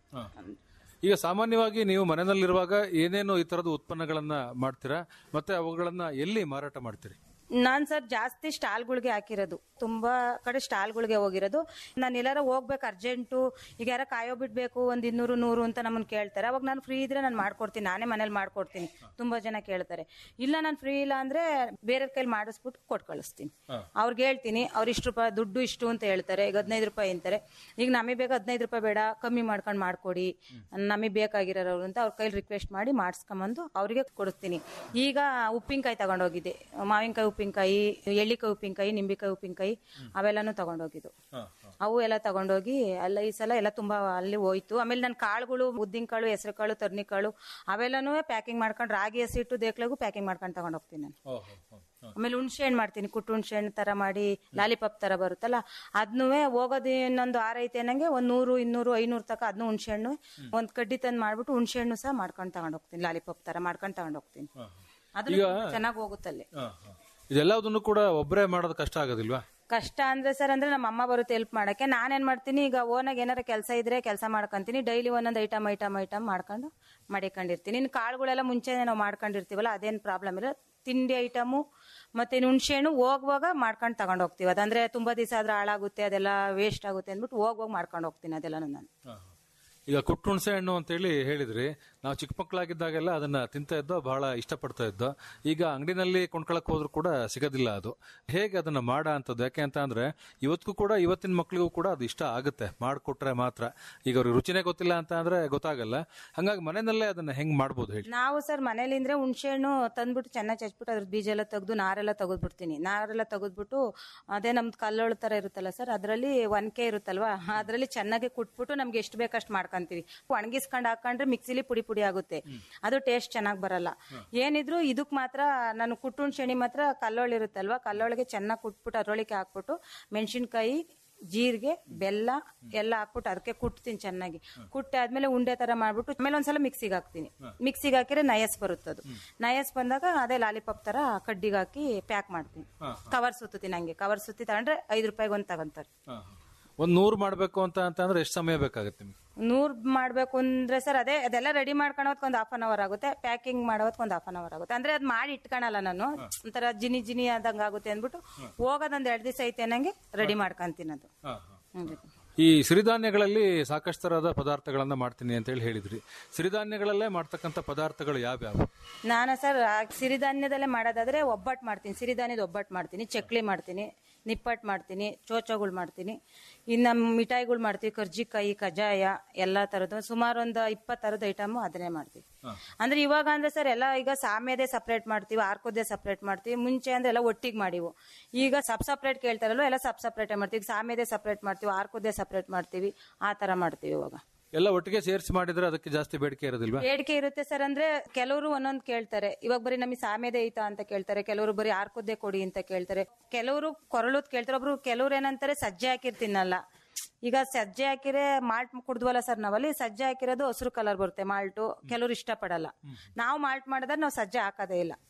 ಈಗ ಸಾಮಾನ್ಯವಾಗಿ ನೀವು ಮನೆಯಲ್ಲಿರುವಾಗ ಏನೇನು ಈ ತರದ ಉತ್ಪನ್ನಗಳನ್ನ ಮಾಡ್ತೀರಾ ಮತ್ತೆ ಅವುಗಳನ್ನ ಎಲ್ಲಿ ಮಾರಾಟ ಮಾಡ್ತೀರಿ ನಾನ್ ಸರ್ ಜಾಸ್ತಿ ಸ್ಟಾಲ್ಗಳಿಗೆ ಹಾಕಿರೋದು ತುಂಬಾ ಕಡೆ ಸ್ಟಾಲ್ಗಳಿಗೆ ಹೋಗಿರೋದು ನಾನು ಎಲ್ಲಾರ ಹೋಗ್ಬೇಕು ಅರ್ಜೆಂಟು ಈಗ ಯಾರ ಕಾಯೋ ಬಿಡ್ಬೇಕು ಒಂದ್ ಇನ್ನೂರು ನೂರು ಅಂತ ನಮ್ಮನ್ನ ಕೇಳ್ತಾರೆ ಅವಾಗ ನಾನು ಫ್ರೀ ಇದ್ರೆ ನಾನು ಮಾಡ್ಕೊಡ್ತೀನಿ ನಾನೇ ಮನೇಲಿ ಮಾಡ್ಕೊಡ್ತೀನಿ ತುಂಬಾ ಜನ ಕೇಳ್ತಾರೆ ಇಲ್ಲ ನಾನು ಫ್ರೀ ಇಲ್ಲ ಅಂದ್ರೆ ಬೇರೆ ಕೈಲಿ ಮಾಡಿಸ್ಬಿಟ್ಟು ಕೊಟ್ಟು ಕಳಿಸ್ತೀನಿ ಅವ್ರಿಗೆ ಹೇಳ್ತೀನಿ ಅವ್ರು ಇಷ್ಟು ರೂಪಾಯಿ ದುಡ್ಡು ಇಷ್ಟು ಅಂತ ಹೇಳ್ತಾರೆ ಈಗ ಹದಿನೈದು ರೂಪಾಯಿ ಅಂತಾರೆ ಈಗ ನಮಗೆ ಬೇಕು ಹದಿನೈದು ರೂಪಾಯಿ ಬೇಡ ಕಮ್ಮಿ ಮಾಡ್ಕೊಂಡು ಮಾಡ್ಕೊಡಿ ನಮಗೆ ಬೇಕಾಗಿರೋರು ಅಂತ ಅವ್ರ ಕೈಲಿ ರಿಕ್ವೆಸ್ಟ್ ಮಾಡಿ ಮಾಡಿಸ್ಕೊಂಬಂದು ಅವರಿಗೆ ಕೊಡಿಸ್ತೀನಿ ಈಗ ಉಪ್ಪಿನಕಾಯಿ ತಗೊಂಡೋಗಿದ್ದೆ ಮಾವಿನಕಾಯಿ ಉಪ್ಪಿನಕಾಯಿ ಎಳ್ಳಿಕಾಯಿ ಉಪ್ಪಿನಕಾಯಿ ನಿಂಬಿಕಾಯಿ ಉಪ್ಪಿನಕಾಯಿ ಅವೆಲ್ಲಾನು ತಗೊಂಡೋಗಿದ್ದು ಅವು ಎಲ್ಲ ತಗೊಂಡೋಗಿ ಅಲ್ಲ ಈ ಸಲ ಎಲ್ಲ ತುಂಬಾ ಅಲ್ಲಿ ಹೋಯ್ತು ಆಮೇಲೆ ನನ್ನ ಕಾಳುಗಳು ಉದ್ದಿನ ಕಾಳು ಹೆಸರು ಕಾಳು ತರ್ನಿ ಕಾಳು ಅವೆಲ್ಲನೂ ಪ್ಯಾಕಿಂಗ್ ಮಾಡ್ಕೊಂಡು ರಾಗಿ ಹಸಿಟ್ಟು ದೇಕ್ಲಾಗೂ ಪ್ಯಾಕಿಂಗ್ ಮಾಡ್ಕೊಂಡು ತಗೊಂಡ್ ಹೋಗ್ತೀನಿ ನಾನು ಆಮೇಲೆ ಹುಣ್ಸೆ ಹಣ್ಣು ಮಾಡ್ತೀನಿ ಕುಟ್ಟು ಹುಣ್ಸೆ ಹಣ್ಣು ತರ ಮಾಡಿ ಲಾಲಿಪಾಪ್ ತರ ಬರುತ್ತಲ್ಲ ಅದ್ನೂ ಹೋಗೋದು ಇನ್ನೊಂದು ಆರ ಐತೆ ನಂಗೆ ಒಂದ್ ನೂರು ಇನ್ನೂರು ಐನೂರು ತಕ ಅದನ್ನು ಹುಣ್ಸೆ ಹಣ್ಣು ಒಂದ್ ಕಡ್ಡಿ ತಂದು ಮಾಡ್ಬಿಟ್ಟು ಹುಣ್ಸೆ ಹಣ್ಣು ಸಹ ಮಾಡ್ಕೊಂಡು ತಗೊಂಡ್ ಹೋಗ್ತೀನಿ ಲಾಲಿಪಾಪ್ ತರ ಮಾಡ್ಕೊಂಡು ತಗೊಂಡ್ ಹೋಗ್ತೀನಿ ಅದು ಚೆನ್ನಾಗಿ ಹೋಗುತ್ತಲ್ಲಿ ಇದೆಲ್ಲದನ್ನು ಕೂಡ ಒಬ್ಬರೇ ಮಾಡೋದು ಕಷ್ಟ ಆಗೋದಿಲ್ವಾ ಕಷ್ಟ ಅಂದ್ರೆ ಸರ್ ಅಂದ್ರೆ ನಮ್ಮ ಅಮ್ಮ ಬರುತ್ತೆ ಹೆಲ್ಪ್ ಮಾಡಕ್ಕೆ ನಾನೇನ್ ಮಾಡ್ತೀನಿ ಈಗ ಓನಾಗ ಏನಾರ ಕೆಲಸ ಇದ್ರೆ ಕೆಲಸ ಮಾಡ್ಕೊಂತೀನಿ ಡೈಲಿ ಒಂದೊಂದು ಐಟಮ್ ಐಟಮ್ ಐಟಮ್ ಮಾಡ್ಕೊಂಡು ಮಾಡಿಕೊಂಡಿರ್ತೀನಿ ಇನ್ನು ಕಾಳುಗಳೆಲ್ಲ ಮುಂಚೆ ನಾವು ಮಾಡ್ಕೊಂಡಿರ್ತೀವಲ್ಲ ಅದೇನು ಪ್ರಾಬ್ಲಮ್ ಇಲ್ಲ ತಿಂಡಿ ಐಟಮು ಮತ್ತೆ ಇನ್ನು ಹುಣ್ಸೆ ಹಣ್ಣು ಹೋಗುವಾಗ ಮಾಡ್ಕೊಂಡು ತಗೊಂಡು ಹೋಗ್ತೀವಿ ಅದಂದ್ರೆ ತುಂಬಾ ದಿವಸ ಆದ್ರೆ ಹಾಳಾಗುತ್ತೆ ಅದೆಲ್ಲ ವೇಸ್ಟ್ ಆಗುತ್ತೆ ಅಂದ್ಬಿಟ್ಟು ಹೋಗುವಾಗ ಮಾಡ್ಕೊಂಡು ಹೋಗ್ತೀನಿ ಅದೆಲ್ಲ ನಾನು ಈಗ ಕುಟ್ಟು ಹುಣಸೆ ಹಣ್ಣು ಅಂತೇಳಿ ಹೇಳಿದ್ರಿ ನಾವು ಚಿಕ್ಕ ಮಕ್ಕಳಾಗಿದ್ದಾಗೆಲ್ಲ ಅದನ್ನ ತಿಂತಾ ಇದ್ದೋ ಬಹಳ ಇಷ್ಟಪಡ್ತಾ ಇದ್ದೋ ಈಗ ಅಂಗಡಿನಲ್ಲಿ ಕೊಂಡ್ಕೊಳಕ್ ಹೋದ್ರು ಕೂಡ ಸಿಗೋದಿಲ್ಲ ಅದು ಹೇಗೆ ಅದನ್ನ ಮಾಡ ಅಂತದ್ದು ಯಾಕೆ ಅಂತ ಅಂದ್ರೆ ಇವತ್ತಿಗೂ ಕೂಡ ಇವತ್ತಿನ ಮಕ್ಕಳಿಗೂ ಕೂಡ ಅದು ಇಷ್ಟ ಆಗುತ್ತೆ ಮಾಡ್ಕೊಟ್ರೆ ಮಾತ್ರ ಈಗ ಅವ್ರಿಗೆ ರುಚಿನೇ ಗೊತ್ತಿಲ್ಲ ಅಂತ ಅಂದ್ರೆ ಗೊತ್ತಾಗಲ್ಲ ಹಂಗಾಗಿ ಮನೆಯಲ್ಲೇ ಅದನ್ನ ಹೆಂಗ್ ಮಾಡ್ಬೋದು ಹೇಳಿ ನಾವು ಸರ್ ಮನೇಲಿ ಅಂದ್ರೆ ಹುಣ್ಸೆ ಹಣ್ಣು ತಂದ್ಬಿಟ್ಟು ಚೆನ್ನಾಗಿ ಚಚ್ಬಿಟ್ಟು ಅದ್ರ ಬೀಜ ಎಲ್ಲ ತೆಗೆದು ನಾರೆಲ್ಲ ತೆಗೆದ್ಬಿಡ್ತೀನಿ ನಾರೆಲ್ಲ ತೆಗೆದ್ಬಿಟ್ಟು ಅದೇ ನಮ್ದು ಕಲ್ಲೋಳ ತರ ಇರುತ್ತಲ್ಲ ಸರ್ ಅದರಲ್ಲಿ ಒನಕೆ ಇರುತ್ತಲ್ವಾ ಅದರಲ್ಲಿ ಚೆನ್ನಾಗಿ ಕುಟ್ಬಿಟ್ಟು ನಮ್ಗೆ ಎಷ್ಟು ಬೇಕಷ್ಟು ಮಾಡ್ಕೊಂತೀವಿ ಒಣಗಿಸ್ಕೊಂಡು ಹಾಕೊಂಡ್ರೆ ಮಿಕ್ಸಿಲಿ ಪುಡಿ ಪುಡಿ ಆಗುತ್ತೆ ಅದು ಟೇಸ್ಟ್ ಚೆನ್ನಾಗಿ ಬರಲ್ಲ ಏನಿದ್ರು ಇದಕ್ ಮಾತ್ರ ನಾನು ಕುಟ್ಟುಣ್ ಶೆಣಿ ಮಾತ್ರ ಕಲ್ಲೋಳ ಇರುತ್ತಲ್ವಾ ಕಲ್ಲೋಳಿಗೆ ಚೆನ್ನಾಗಿ ಕುಟ್ಬಿಟ್ಟು ಅದ್ರೊಳಗೆ ಹಾಕ್ಬಿಟ್ಟು ಮೆಣಸಿನ್ಕಾಯಿ ಜೀರಿಗೆ ಬೆಲ್ಲ ಎಲ್ಲ ಹಾಕ್ಬಿಟ್ಟು ಅದಕ್ಕೆ ಕುಟ್ತೀನಿ ಚೆನ್ನಾಗಿ ಕುಟ್ಟಿ ಆದ್ಮೇಲೆ ಉಂಡೆ ತರ ಮಾಡ್ಬಿಟ್ಟು ಆಮೇಲೆ ಒಂದ್ಸಲ ಮಿಕ್ಸಿಗೆ ಹಾಕ್ತೀನಿ ಮಿಕ್ಸಿಗೆ ಹಾಕಿದ್ರೆ ನಯಸ್ ಬರುತ್ತದು ನಯಸ್ ಬಂದಾಗ ಅದೇ ಲಾಲಿಪಾಪ್ ತರ ಕಡ್ಡಿಗೆ ಹಾಕಿ ಪ್ಯಾಕ್ ಮಾಡ್ತೀನಿ ಕವರ್ ಸುತ್ತೀನಿ ಹಂಗೆ ಕವರ್ ಸುತ್ತಿ ತಗೊಂಡ್ರೆ ಐದು ರೂಪಾಯಿಗೆ ಒಂದು ತಗೊಂತಾರೆ ಒಂದ್ ನೂರ್ ಮಾಡ್ಬೇಕು ಅಂತ ಅಂತಂದ್ರೆ ಎಷ್ಟು ಸಮಯ ಬೇಕಾಗುತ್ತೆ ನಿಮ್ಗೆ ನೂರ್ ಮಾಡ್ಬೇಕು ಅಂದ್ರೆ ಸರ್ ಅದೇ ಅದೆಲ್ಲ ರೆಡಿ ಮಾಡ್ಕೊಳೋದಕ್ಕೆ ಒಂದು ಹಾಫ್ ಅನ್ ಅವರ್ ಆಗುತ್ತೆ ಪ್ಯಾಕಿಂಗ್ ಮಾಡೋದಕ್ಕೆ ಒಂದು ಹಾಫ್ ಅನ್ ಅವರ್ ಆಗುತ್ತೆ ಅಂದ್ರೆ ಅದ್ ಮಾಡಿ ಇಟ್ಕೊಳಲ್ಲ ನಾನು ಒಂಥರ ಜಿನಿ ಜಿನಿ ಆದಂಗ ಆಗುತ್ತೆ ಅಂದ್ಬಿಟ್ಟು ಹೋಗೋದೊಂದ್ ಎರಡ್ ದಿವಸ ಐತೆ ನಂಗೆ ರೆಡಿ ಮಾಡ್ಕೊಂತೀನಿ ಅದು ಹ್ಮ್. ಈ ಸಿರಿಧಾನ್ಯಗಳಲ್ಲಿ ಸಾಕಷ್ಟು ತರಹದ ಪದಾರ್ಥಗಳನ್ನ ಮಾಡ್ತೀನಿ ಅಂತ ಹೇಳಿ ಹೇಳಿದ್ರಿ ಸಿರಿಧಾನ್ಯಗಳಲ್ಲೇ ಮಾಡ್ತಕ್ಕಂಥ ಪದಾರ್ಥಗಳು ಯಾವ್ಯಾವು ನಾನು ಸರ್ ಆ ಸಿರಿಧಾನ್ಯದಲ್ಲೇ ಮಾಡೋದಾದ್ರೆ ಒಬ್ಬಟ್ಟು ಮಾಡ್ತೀನಿ ಸಿರಿಧಾನ್ಯದ ಒಬ್ಬಟ್ಟು ಮಾಡ್ತೀನಿ ಚಕ್ಲಿ ಮಾಡ್ತೀನಿ ನಿಪ್ಪಟ್ಟು ಮಾಡ್ತೀನಿ ಚೋಚಗಳು ಮಾಡ್ತೀನಿ ಇನ್ನು ಮಿಠಾಯಿಗಳು ಮಾಡ್ತೀವಿ ಕರ್ಜಿಕಾಯಿ ಕಜಾಯ ಎಲ್ಲ ಥರದ್ದು ಸುಮಾರು ಒಂದು ಇಪ್ಪತ್ತು ಥರದ ಐಟಮು ಅದನ್ನೇ ಮಾಡ್ತೀವಿ ಅಂದ್ರೆ ಇವಾಗ ಅಂದ್ರೆ ಸರ್ ಎಲ್ಲ ಈಗ ಸಾಮ್ಯದೇ ಸಪ್ರೇಟ್ ಮಾಡ್ತೀವಿ ಆರ್ಕೋದೇ ಸಪ್ರೇಟ್ ಮಾಡ್ತೀವಿ ಮುಂಚೆ ಅಂದ್ರೆ ಎಲ್ಲ ಒಟ್ಟಿಗೆ ಮಾಡಿವು ಈಗ ಸಬ್ ಸಪ್ರೇಟ್ ಕೇಳ್ತಾರಲ್ವ ಎಲ್ಲ ಸಬ್ ಸಪ್ರೇಟೇ ಮಾಡ್ತೀವಿ ಈಗ ಸಾಮ್ಯದೇ ಸಪ್ರೇಟ್ ಮಾಡ್ತೀವಿ ಆರ್ಕೋದೇ ಸಪ್ರೇಟ್ ಮಾಡ್ತೀವಿ ಆ ಥರ ಮಾಡ್ತೀವಿ ಇವಾಗ ಎಲ್ಲ ಒಟ್ಟಿಗೆ ಸೇರಿಸಿ ಮಾಡಿದ್ರೆ ಅದಕ್ಕೆ ಜಾಸ್ತಿ ಬೇಡಿಕೆ ಇರೋದಿಲ್ವಾ ಬೇಡಿಕೆ ಇರುತ್ತೆ ಸರ್ ಅಂದ್ರೆ ಕೆಲವರು ಒಂದೊಂದ್ ಕೇಳ್ತಾರೆ ಇವಾಗ ಬರೀ ನಮಗೆ ಸಾಮ್ಯದೇ ಐತಾ ಅಂತ ಕೇಳ್ತಾರೆ ಕೆಲವರು ಬರೀ ಆರ್ಕೋದೇ ಕೊಡಿ ಅಂತ ಕೇಳ್ತಾರೆ ಕೆಲವರು ಕೊರಳುದ್ ಕೇಳ್ತಾರೆ ಒಬ್ರು ಕೆಲವ್ರು ಏನಂತಾರೆ ಸಜ್ಜೆ ಹಾಕಿರ್ತೀನಲ್ಲ ಈಗ ಸಜ್ಜೆ ಹಾಕಿರೆ ಮಾಲ್ಟ್ ಕುಡ್ದ್ವಲ್ಲ ಸರ್ ನಾವಲ್ಲಿ ಸಜ್ಜೆ ಹಾಕಿರೋದು ಹಸಿರು ಕಲರ್ ಬರುತ್ತೆ ಮಾಲ್ಟು ಕೆಲವ್ರು ಇಷ್ಟಪಡಲ್ಲ ನಾವು ಮಾಲ್ಟ್ ಮಾಡಿದ್ರೆ ನಾವು ಸಜ್ಜೆ ಹಾಕೋದೇ ಇಲ್ಲ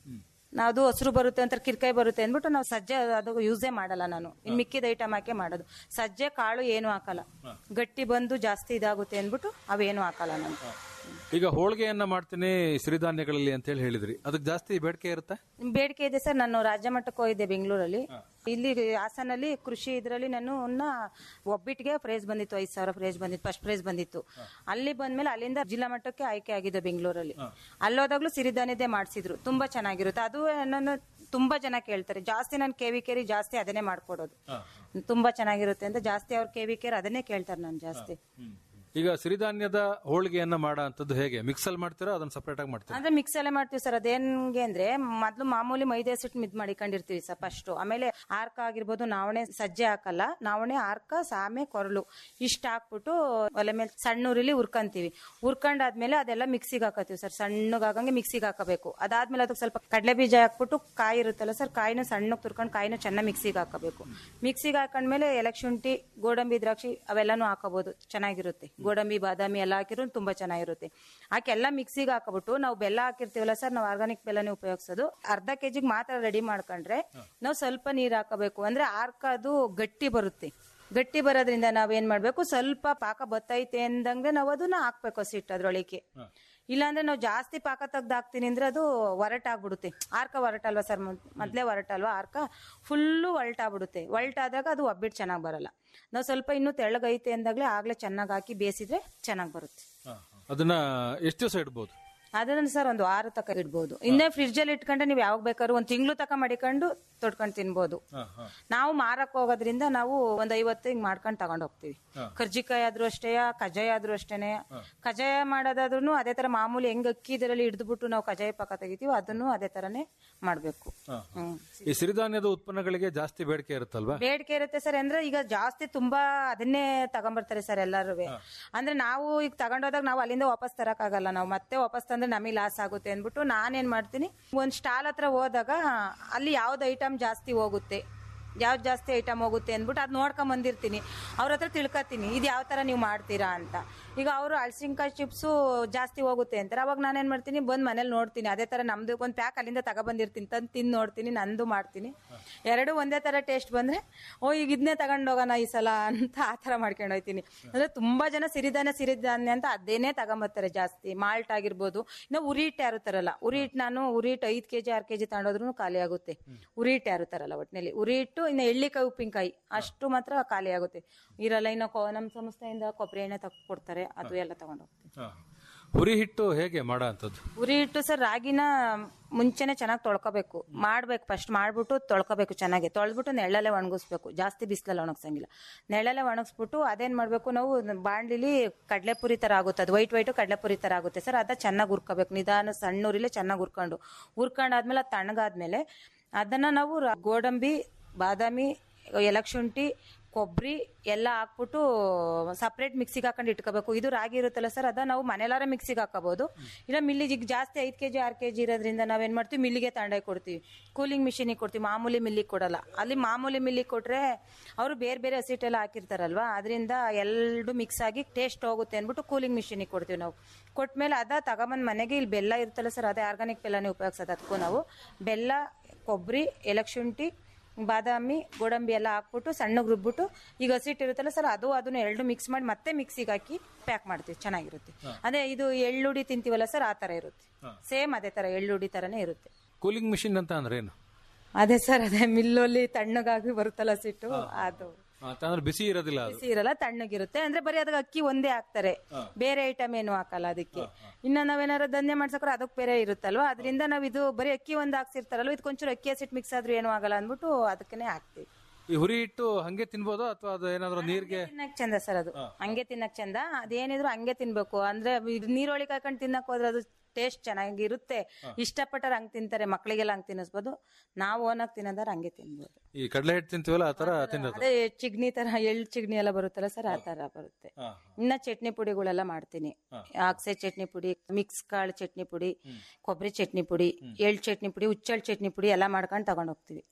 ಅದು ಹಸಿರು ಬರುತ್ತೆ ಅಂತ ಕಿರ್ಕಾಯಿ ಬರುತ್ತೆ ಅಂದ್ಬಿಟ್ಟು ನಾವು ಸಜ್ಜೆ ಅದು ಯೂಸೇ ಮಾಡಲ್ಲ ನಾನು ಇನ್ ಮಿಕ್ಕಿದ ಐಟಮ್ ಹಾಕಿ ಮಾಡೋದು ಸಜ್ಜೆ ಕಾಳು ಏನು ಹಾಕಲ್ಲ ಗಟ್ಟಿ ಬಂದು ಜಾಸ್ತಿ ಇದಾಗುತ್ತೆ ಅಂದ್ಬಿಟ್ಟು ಅವೇನು ಹಾಕಲ್ಲ ನಾನು ಈಗ ಹೋಳಿಗೆಯನ್ನ ಮಾಡ್ತೀನಿ ಸಿರಿಧಾನ್ಯಗಳಲ್ಲಿ ಅಂತ ಹೇಳಿ ಹೇಳಿದ್ರಿ ಅದಕ್ಕೆ ಜಾಸ್ತಿ ಬೇಡಿಕೆ ಇರುತ್ತೆ ಬೇಡಿಕೆ ಇದೆ ಸರ್ ನಾನು ರಾಜ್ಯ ಮಟ್ಟಕ್ಕೆ ಹೋಗಿದ್ದೆ ಬೆಂಗಳೂರಲ್ಲಿ ಇಲ್ಲಿ ಹಾಸನಲ್ಲಿ ಕೃಷಿ ಇದರಲ್ಲಿ ನಾನು ಅವ್ನ ಒಬ್ಬಿಟ್ಟಿಗೆ ಪ್ರೈಸ್ ಬಂದಿತ್ತು ಐದು ಸಾವಿರ ಪ್ರೈಸ್ ಬಂದಿತ್ತು ಫಸ್ಟ್ ಪ್ರೈಸ್ ಬಂದಿತ್ತು ಅಲ್ಲಿ ಬಂದ್ಮೇಲೆ ಅಲ್ಲಿಂದ ಜಿಲ್ಲಾ ಮಟ್ಟಕ್ಕೆ ಆಯ್ಕೆ ಆಗಿದೆ ಬೆಂಗಳೂರಲ್ಲಿ ಅಲ್ಲೋದಾಗ್ಲೂ ಸಿರಿಧಾನ್ಯದೇ ಮಾಡಿಸಿದ್ರು ತುಂಬಾ ಚೆನ್ನಾಗಿರುತ್ತೆ ಅದು ನನ್ನ ತುಂಬಾ ಜನ ಕೇಳ್ತಾರೆ ಜಾಸ್ತಿ ನಾನು ಕೆವಿ ಕೇರಿ ಜಾಸ್ತಿ ಅದನ್ನೇ ಮಾಡ್ಕೊಡೋದು ತುಂಬಾ ಚೆನ್ನಾಗಿರುತ್ತೆ ಅಂತ ಜಾಸ್ತಿ ಅವ್ರ ಕೆವಿ ಕೇರ್ ಅದನ್ನೇ ಕೇಳ್ತಾರೆ ನಾನು ಜಾಸ್ತಿ ಈಗ ಸಿರಿಧಾನ್ಯದ ಹೋಳಿಗೆಯನ್ನ ಮಾಡೋ ಅಂತದ್ದು ಹೇಗೆ ಮಿಕ್ಸಲ್ ಮಾಡ್ತೀರಾ ಅದನ್ನ ಸಪರೇಟ್ ಆಗಿ ಮಾಡ್ತೀರಾ ಅಂದ್ರೆ ಮಿಕ್ಸ್ ಅಲ್ಲೇ ಮಾಡ್ತೀವಿ ಸರ್ ಅದೇನ್ಗೆ ಅಂದ್ರೆ ಮೊದ್ಲು ಮಾಮೂಲಿ ಮೈದೆ ಸಿಟ್ಟು ಮಿದ್ ಮಾಡಿಕೊಂಡಿರ್ತೀವಿ ಸರ್ ಫಸ್ಟ್ ಆಮೇಲೆ ಆರ್ಕ ಆಗಿರ್ಬೋದು ನಾವಣೆ ಸಜ್ಜೆ ಹಾಕಲ್ಲ ನಾವಣೆ ಆರ್ಕ ಸಾಮೆ ಕೊರಲು ಇಷ್ಟ ಹಾಕ್ಬಿಟ್ಟು ಒಲೆ ಮೇಲೆ ಸಣ್ಣ ಉರಿಲಿ ಹುರ್ಕಂತೀವಿ ಹುರ್ಕೊಂಡಾದ್ಮೇಲೆ ಅದೆಲ್ಲ ಮಿಕ್ಸಿಗೆ ಹಾಕತ್ತೀವಿ ಸರ್ ಸಣ್ಣಗಾಗಂಗೆ ಮಿಕ್ಸಿಗೆ ಹಾಕಬೇಕು ಅದಾದ್ಮೇಲೆ ಅದಕ್ಕೆ ಸ್ವಲ್ಪ ಕಡಲೆ ಬೀಜ ಹಾಕ್ಬಿಟ್ಟು ಕಾಯಿ ಇರುತ್ತಲ್ಲ ಸರ್ ಕಾಯಿನ ಸಣ್ಣಗೆ ತುರ್ಕೊಂಡು ಕಾಯಿನ ಚೆನ್ನಾಗಿ ಮಿಕ್ಸಿಗೆ ಹಾಕಬೇಕು ಮಿಕ್ಸಿಗೆ ಹಾಕೊಂಡ್ಮೇಲೆ ಎಲಕ್ ಶುಂಠಿ ಗೋಡಂಬಿ ದ್ರಾಕ್ಷಿ ಅವೆಲ್ಲಾನು ಹಾಕೋಬಹುದು ಚೆನ್ನಾಗಿರುತ್ತೆ ಗೋಡಂಬಿ ಬಾದಾಮಿ ಎಲ್ಲ ಹಾಕಿದ್ರು ತುಂಬಾ ಚೆನ್ನಾಗಿರುತ್ತೆ ಹಾಕಿ ಎಲ್ಲ ಮಿಕ್ಸಿಗೆ ಹಾಕಬಿಟ್ಟು ನಾವು ಬೆಲ್ಲ ಹಾಕಿರ್ತೀವಲ್ಲ ಸರ್ ನಾವು ಆರ್ಗಾನಿಕ್ ಬೆಲ್ಲನೇ ಉಪಯೋಗಿಸೋದು ಅರ್ಧ ಕೆಜಿಗೆ ಮಾತ್ರ ರೆಡಿ ಮಾಡ್ಕೊಂಡ್ರೆ ನಾವು ಸ್ವಲ್ಪ ನೀರ್ ಹಾಕಬೇಕು ಅಂದ್ರೆ ಆರ್ಕ ಅದು ಗಟ್ಟಿ ಬರುತ್ತೆ ಗಟ್ಟಿ ಬರೋದ್ರಿಂದ ನಾವೇನ್ ಮಾಡ್ಬೇಕು ಸ್ವಲ್ಪ ಪಾಕ ಬತ್ತೈತೆ ಅಂದಂಗೆ ನಾವು ಅದನ್ನ ಹಾಕ್ಬೇಕು ಸಿಟ್ಟು ಅದ್ರೊಳಗೆ ಇಲ್ಲಾಂದ್ರೆ ನಾವು ಜಾಸ್ತಿ ಪಾಕ ತೆಗ್ದು ಹಾಕ್ತೀನಿ ಅಂದ್ರೆ ಅದು ಒರಟಾಗ್ಬಿಡುತ್ತೆ ಆರ್ಕ ಒರಟಲ್ವಾ ಸರ್ ಮೊದ್ಲೇ ಒರಟಲ್ವಾ ಆರ್ಕ ಫುಲ್ಲು ಒರಟಾಗ್ಬಿಡುತ್ತೆ ಒರಟಾದಾಗ ಅದು ಒಬ್ಬಿಟ್ಟು ಚೆನ್ನಾಗಿ ಬರಲ್ಲ ನಾವು ಸ್ವಲ್ಪ ಇನ್ನೂ ತೆಳ್ಳಗೈತೆ ಅಂದಾಗ್ಲೇ ಆಗ್ಲೇ ಚೆನ್ನಾಗಿ ಹಾಕಿ ಬೇಯಿಸಿದ್ರೆ ಚೆನ್ನಾಗಿ ಬರುತ್ತೆ ಅದನ್ನ ಎಷ್ಟು ದಿವಸ ಇಡ್ಬೋದು ಅದನ್ನ ಸರ್ ಒಂದು ವಾರ ತಕ ಇಡ್ಬೋದು ಇನ್ನೇ ಫ್ರಿಡ್ಜ್ ಅಲ್ಲಿ ಇಟ್ಕೊಂಡ್ರೆ ನೀವು ಯಾವಾಗ ಬೇಕಾದ್ರೂ ಒಂದ್ ತಿಂಗಳು ತಕ ಮಾಡಿಕೊಂಡು ತೊಡ್ಕೊಂಡು ತಿನ್ಬೋದು ನಾವು ಮಾರಕ್ ಹೋಗೋದ್ರಿಂದ ನಾವು ಒಂದ್ ಐವತ್ತು ಹಿಂಗ್ ಮಾಡ್ಕೊಂಡು ತಗೊಂಡ್ ಹೋಗ್ತೀವಿ ಕರ್ಜಿಕಾಯಿ ಆದ್ರೂ ಅಷ್ಟೇ ಕಜಾಯ ಆದ್ರೂ ಅಷ್ಟೇನೆ ಕಜಾಯ ಮಾಡೋದಾದ್ರೂ ಅದೇ ತರ ಮಾಮೂಲಿ ಹೆಂಗ್ ಅಕ್ಕಿ ಇದರಲ್ಲಿ ಹಿಡಿದ್ಬಿಟ್ಟು ನಾವು ಕಜಾಯ ಪಾಕ ತೆಗಿತೀವಿ ಅದನ್ನು ಅದೇ ತರನೇ ಮಾಡ್ಬೇಕು ಹ್ಮ್ ಈ ಸಿರಿಧಾನ್ಯದ ಉತ್ಪನ್ನಗಳಿಗೆ ಜಾಸ್ತಿ ಬೇಡಿಕೆ ಇರುತ್ತಲ್ವಾ ಬೇಡಿಕೆ ಇರುತ್ತೆ ಸರ್ ಅಂದ್ರೆ ಈಗ ಜಾಸ್ತಿ ತುಂಬಾ ಅದನ್ನೇ ತಗೊಂಬರ್ತಾರೆ ಸರ್ ಎಲ್ಲರೂ ಅಂದ್ರೆ ನಾವು ಈಗ ತಗೊಂಡೋದಾಗ ನಾವು ಅಲ್ಲಿಂದ ವಾಪಸ್ ತರಕ್ ಆಗಲ್ಲ ನಾವು ಮತ್ತೆ ವಾಪಸ್ ತಂದ್ರೆ ನಮಗೆ ಲಾಸ್ ಆಗುತ್ತೆ ಅಂದ್ಬಿಟ್ಟು ನಾನೇನ್ ಮಾಡ್ತೀನಿ ಒಂದ್ ಸ್ಟಾಲ್ ಹತ್ರ ಹೋದಾಗ ಅಲ್ಲಿ ಯಾವ್ದು ಐಟಮ್ ಜಾಸ್ತಿ ಹೋಗುತ್ತೆ ಯಾವ್ದು ಜಾಸ್ತಿ ಐಟಮ್ ಹೋಗುತ್ತೆ ಅಂದ್ಬಿಟ್ಟು ಅದ್ ನೋಡ್ಕೊಂಡ್ ಬಂದಿರ್ತೀನಿ ಅವ್ರ ಹತ್ರ ತಿಳ್ಕೊತೀನಿ ಇದು ಯಾವ ತರ ನೀವು ಮಾಡ್ತೀರಾ ಅಂತ ಈಗ ಅವರು ಹಳಸಿನ್ಕಾಯಿ ಚಿಪ್ಸು ಜಾಸ್ತಿ ಹೋಗುತ್ತೆ ಅಂತಾರೆ ಅವಾಗ ನಾನೇನ್ ಮಾಡ್ತೀನಿ ಬಂದ್ ಮನೇಲಿ ನೋಡ್ತೀನಿ ಅದೇ ತರ ನಮ್ದು ಒಂದ್ ಪ್ಯಾಕ್ ಅಲ್ಲಿಂದ ತಗೊಬಂದಿರ್ತೀನಿ ತಂದು ತಿಂದು ನೋಡ್ತೀನಿ ನಂದು ಮಾಡ್ತೀನಿ ಎರಡು ಒಂದೇ ತರ ಟೇಸ್ಟ್ ಬಂದ್ರೆ ಓ ಈಗ ಇದನ್ನೇ ತಗೊಂಡ್ ಹೋಗೋಣ ಈ ಸಲ ಅಂತ ಆ ತರ ಮಾಡ್ಕೊಂಡು ಹೋಗ್ತೀನಿ ಅಂದ್ರೆ ತುಂಬಾ ಜನ ಸಿರಿಧಾನ್ಯ ಸಿರಿಧಾನ್ಯ ಅಂತ ಅದೇನೇ ತಗೊಂಬರ್ತಾರೆ ಜಾಸ್ತಿ ಮಾಲ್ಟ್ ಆಗಿರ್ಬೋದು ಇನ್ನು ಉರಿ ಹಿಟ್ಟು ಯಾರು ತರಲ್ಲ ಉರಿ ಹಿಟ್ಟು ನಾನು ಉರಿ ಹಿಟ್ಟು ಐದ್ ಕೆಜಿ ಆರು ಕೆಜಿ ತಗೊಂಡೋದ್ರೂ ಖಾಲಿ ಆಗುತ್ತೆ ಉರಿ ಹಿಟ್ಟು ಯಾರು ತರಲ್ಲ ಒಟ್ಟಿನಲ್ಲಿ ಉರಿ ಹಿಟ್ಟು ಇನ್ನು ಎಳ್ಳಿಕಾಯಿ ಉಪ್ಪಿನಕಾಯಿ ಅಷ್ಟು ಮಾತ್ರ ಖಾಲಿ ಆಗುತ್ತೆ ಇರಲ್ಲ ಇನ್ನು ಕೊ- ನಮ್ಮ ಸಂಸ್ಥೆಯಿಂದ ಕೊಬ್ಬರಿ ಎಣ್ಣೆ ತಗೊ ಕೊಡ್ತಾರೆ ಅದು ಎಲ್ಲ ತಗೊಂಡು ಹೋಗ್ತೀವಿ ಹುರಿ ಹಿಟ್ಟು ಹೇಗೆ ಮಾಡೋ ಅಂತದ್ದು ಉರಿ ಹಿಟ್ಟು ಸರ್ ರಾಗಿನ ಮುಂಚೆನೆ ಚೆನ್ನಾಗಿ ತೊಳ್ಕೊಬೇಕು ಮಾಡ್ಬೇಕು ಫಸ್ಟ್ ಮಾಡ್ಬಿಟ್ಟು ತೊಳ್ಕೊಬೇಕು ಚೆನ್ನಾಗಿ ತೊಳೆದ್ಬಿಟ್ಟು ನೆಳ್ಳಲ್ಲೇ ಒಣಗಿಸ್ಬೇಕು ಜಾಸ್ತಿ ಬಿಸಿಲಲ್ಲಿ ಒಣಗ್ಸಂಗಿಲ್ಲ ನೆಳ್ಳಲ್ಲೇ ಒಣಗಿಸ್ಬಿಟ್ಟು ಅದೇನ್ ಮಾಡ್ಬೇಕು ನಾವು ಬಾಂಡ್ಲಿಲಿ ಕಡಲೆಪುರಿ ತರ ಆಗುತ್ತೆ ಅದು ವೈಟ್ ವೈಟು ಕಡಲೆಪುರಿ ತರ ಆಗುತ್ತೆ ಸರ್ ಅದ ಚೆನ್ನಾಗಿ ಹುರ್ಕೋಬೇಕು ನಿಧಾನ ಸಣ್ಣ ಉರಿಲೇ ಚೆನ್ನಾಗಿ ಹುರ್ಕೊಂಡು ಹುರ್ಕೊಂಡಾದ್ಮೇಲೆ ಅದು ತಣ್ಣಗಾದ್ಮೇಲೆ ಅದನ್ನ ನಾವು ರ- ಗೋಡಂಬಿ ಬಾದಾಮಿ ಎಲಕ್ ಶುಂಠಿ ಕೊಬ್ಬರಿ ಎಲ್ಲ ಹಾಕ್ಬಿಟ್ಟು ಸಪ್ರೇಟ್ ಮಿಕ್ಸಿಗೆ ಹಾಕೊಂಡು ಇಟ್ಕೋಬೇಕು ಇದು ರಾಗಿ ಇರುತ್ತಲ್ಲ ಸರ್ ಅದ ನಾವು ಮನೆಲಾರ ಮಿಕ್ಸಿಗೆ ಹಾಕೋಬಹುದು ಇಲ್ಲ ಮಿಲ್ಲಿಗೆ ಈಗ ಜಾಸ್ತಿ ಐದು ಕೆಜಿ ಆರು ಕೆಜಿ ಇರೋದ್ರಿಂದ ನಾವೇನ್ ಮಾಡ್ತೀವಿ ಮಿಲ್ಲಿಗೆ ತಗೊಂಡೋಗಿ ಕೊಡ್ತೀವಿ ಕೂಲಿಂಗ್ ಮಿಷಿನಿಗೆ ಕೊಡ್ತೀವಿ ಮಾಮೂಲಿ ಮಿಲ್ಲಿಗೆ ಕೊಡಲ್ಲ ಅಲ್ಲಿ ಮಾಮೂಲಿ ಮಿಲ್ಲಿಗೆ ಕೊಟ್ರೆ ಅವರು ಬೇರೆ ಬೇರೆ ಹಸಿಟ್ಟೆಲ್ಲ ಹಾಕಿರ್ತಾರಲ್ವಾ ಅದರಿಂದ ಎರಡು ಮಿಕ್ಸ್ ಆಗಿ ಟೇಸ್ಟ್ ಹೋಗುತ್ತೆ ಅಂದ್ಬಿಟ್ಟು ಕೂಲಿಂಗ್ ಮಿಷಿನಿಗೆ ಕೊಡ್ತೀವಿ ನಾವು ಕೊಟ್ಮೇಲೆ ಅದ ತಗೊಂಬಂದ್ ಮನೆಗೆ ಇಲ್ಲಿ ಬೆಲ್ಲ ಇರುತ್ತಲ್ಲ ಸರ್ ಅದೇ ಆರ್ಗಾನಿಕ್ ಬೆಲ್ಲನೇ ಉಪಯೋಗಿಸೋದು ಅದಕ್ಕೂ ನಾವು ಬೆಲ್ಲ ಕೊಬ್ಬರಿ ಎಲಕ್ ಶುಂಠಿ ಬಾದಾಮಿ ಗೋಡಂಬಿ ಎಲ್ಲ ಹಾಕ್ಬಿಟ್ಟು ಸಣ್ಣಗೆ ರುಬ್ಬಿಟ್ಟು ಈಗ ಹಸಿಟ್ಟು ಇರುತ್ತಲ್ಲ ಸರ್ ಅದು ಅದನ್ನ ಎರಡು ಮಿಕ್ಸ್ ಮಾಡಿ ಮತ್ತೆ ಮಿಕ್ಸಿಗೆ ಹಾಕಿ ಪ್ಯಾಕ್ ಮಾಡ್ತೀವಿ ಚೆನ್ನಾಗಿರುತ್ತೆ ಅದೇ ಇದು ಎಳ್ಳುಡಿ ತಿಂತೀವಲ್ಲ ಸರ್ ಆ ತರ ಇರುತ್ತೆ ಸೇಮ್ ಅದೇ ತರ ಎಳ್ಳುಡಿ ತರನೇ ಇರುತ್ತೆ ಕೂಲಿಂಗ್ ಮಿಷಿನ್ ಅಂತ ಅಂದ್ರೆ ಏನು ಅದೇ ಸರ್ ಅದೇ ಮಿಲ್ಲಲ್ಲಿ ತಣ್ಣಗಾಗಿ ಬರುತ್ತಲ್ಲ ಸಿಟ್ಟು ಅದು ಅಂತ ಅಂದ್ರೆ ಬಿಸಿ ಇರೋದಿಲ್ಲ ಅದು ಬಿಸಿ ಇರಲ್ಲ ತಣ್ಣಗಿರುತ್ತೆ ಅಂದ್ರೆ ಬರೀ ಅದಕ್ಕೆ ಅಕ್ಕಿ ಒಂದೇ ಹಾಕ್ತಾರೆ ಬೇರೆ ಐಟಮ್ ಏನು ಹಾಕಲ್ಲ ಅದಕ್ಕೆ ಇನ್ನ ನಾವೇನಾರ ಧನ್ಯ ಮಾಡ್ಸಕ್ರೆ ಅದಕ್ಕೆ ಬೇರೆ ಇರುತ್ತಲ್ವಾ ಅದರಿಂದ ನಾವ್ ಇದು ಬರೀ ಅಕ್ಕಿ ಒಂದ್ ಹಾಕ್ಸಿರ್ತಾರಲ್ವ ಇದಕ್ಕೊಂಚೂರು ಅಕ್ಕಿ ಹಸಿಟ್ಟು ಮಿಕ್ಸ್ ಆದ್ರೂ ಏನು ಆಗಲ್ಲ ಅಂದ್ಬಿಟ್ಟು ಅದಕ್ಕನೆ ಹಾಕ್ತಿವಿ ಈ ಹುರಿ ಹಿಟ್ಟು ಹಂಗೆ ತಿನ್ಬೋದಾ ಅಥವಾ ಅದು ಏನಾದ್ರು ನೀರ್ಗೆ ತಿನ್ನಕ್ ಚಂದ ಸರ್ ಅದು ಹಂಗೆ ತಿನ್ನಕ್ ಚಂದ ಅದೇನಿದ್ರು ಹಂಗೆ ತಿನ್ಬೇಕು ಅಂದ್ರೆ ಇದು ನೀರೊಳಗೆ ಹಾಕೊಂಡು ತಿನ್ನಕ್ ಹೋದ್ರೆ ಅದು ಟೇಸ್ಟ್ ಚೆನ್ನಾಗಿರುತ್ತೆ ಇಷ್ಟಪಟ್ಟರೆ ಹಂಗ್ ತಿಂತಾರೆ ಮಕ್ಳಿಗೆಲ್ಲ ಹಂಗ್ ತಿನ್ನಿಸ್ಬೋದು ನಾವು ಓನಾಗ್ ತಿನ್ನೋದಾರ ಹಂಗೆ ತಿನ್ಬೋದು ಈ ಕಡಲೆ ಹಿಟ್ಟು ತಿಂತೀವಲ್ಲ ಆ ತರ ತಿನ್ನೋದು ಅದೇ ಚಿಗ್ನಿ ತರ ಎಳ್ಳು ಚಿಗ್ನಿ ಎಲ್ಲ ಬರುತ್ತಲ್ಲ ಸರ್ ಆ ತರ ಬರುತ್ತೆ ಇನ್ನ ಚಟ್ನಿ ಪುಡಿಗಳೆಲ್ಲ ಮಾಡ್ತೀನಿ ಅಕ್ಸೆ ಚಟ್ನಿ ಪುಡಿ ಮಿಕ್ಸ್ ಕಾಳು ಚಟ್ನಿ ಪುಡಿ ಕೊಬ್ಬರಿ ಚಟ್ನಿ ಪುಡಿ ಎಳ್ ಚಟ್ನಿ ಪುಡಿ ಹುಚ್ಚೆಳ್ ಚಟ್ನಿ ಪುಡಿ ಎಲ್ಲ ಮಾಡ್ಕೊಂಡು ತಗೊಂಡ್ ಹೋಗ್ತೀವಿ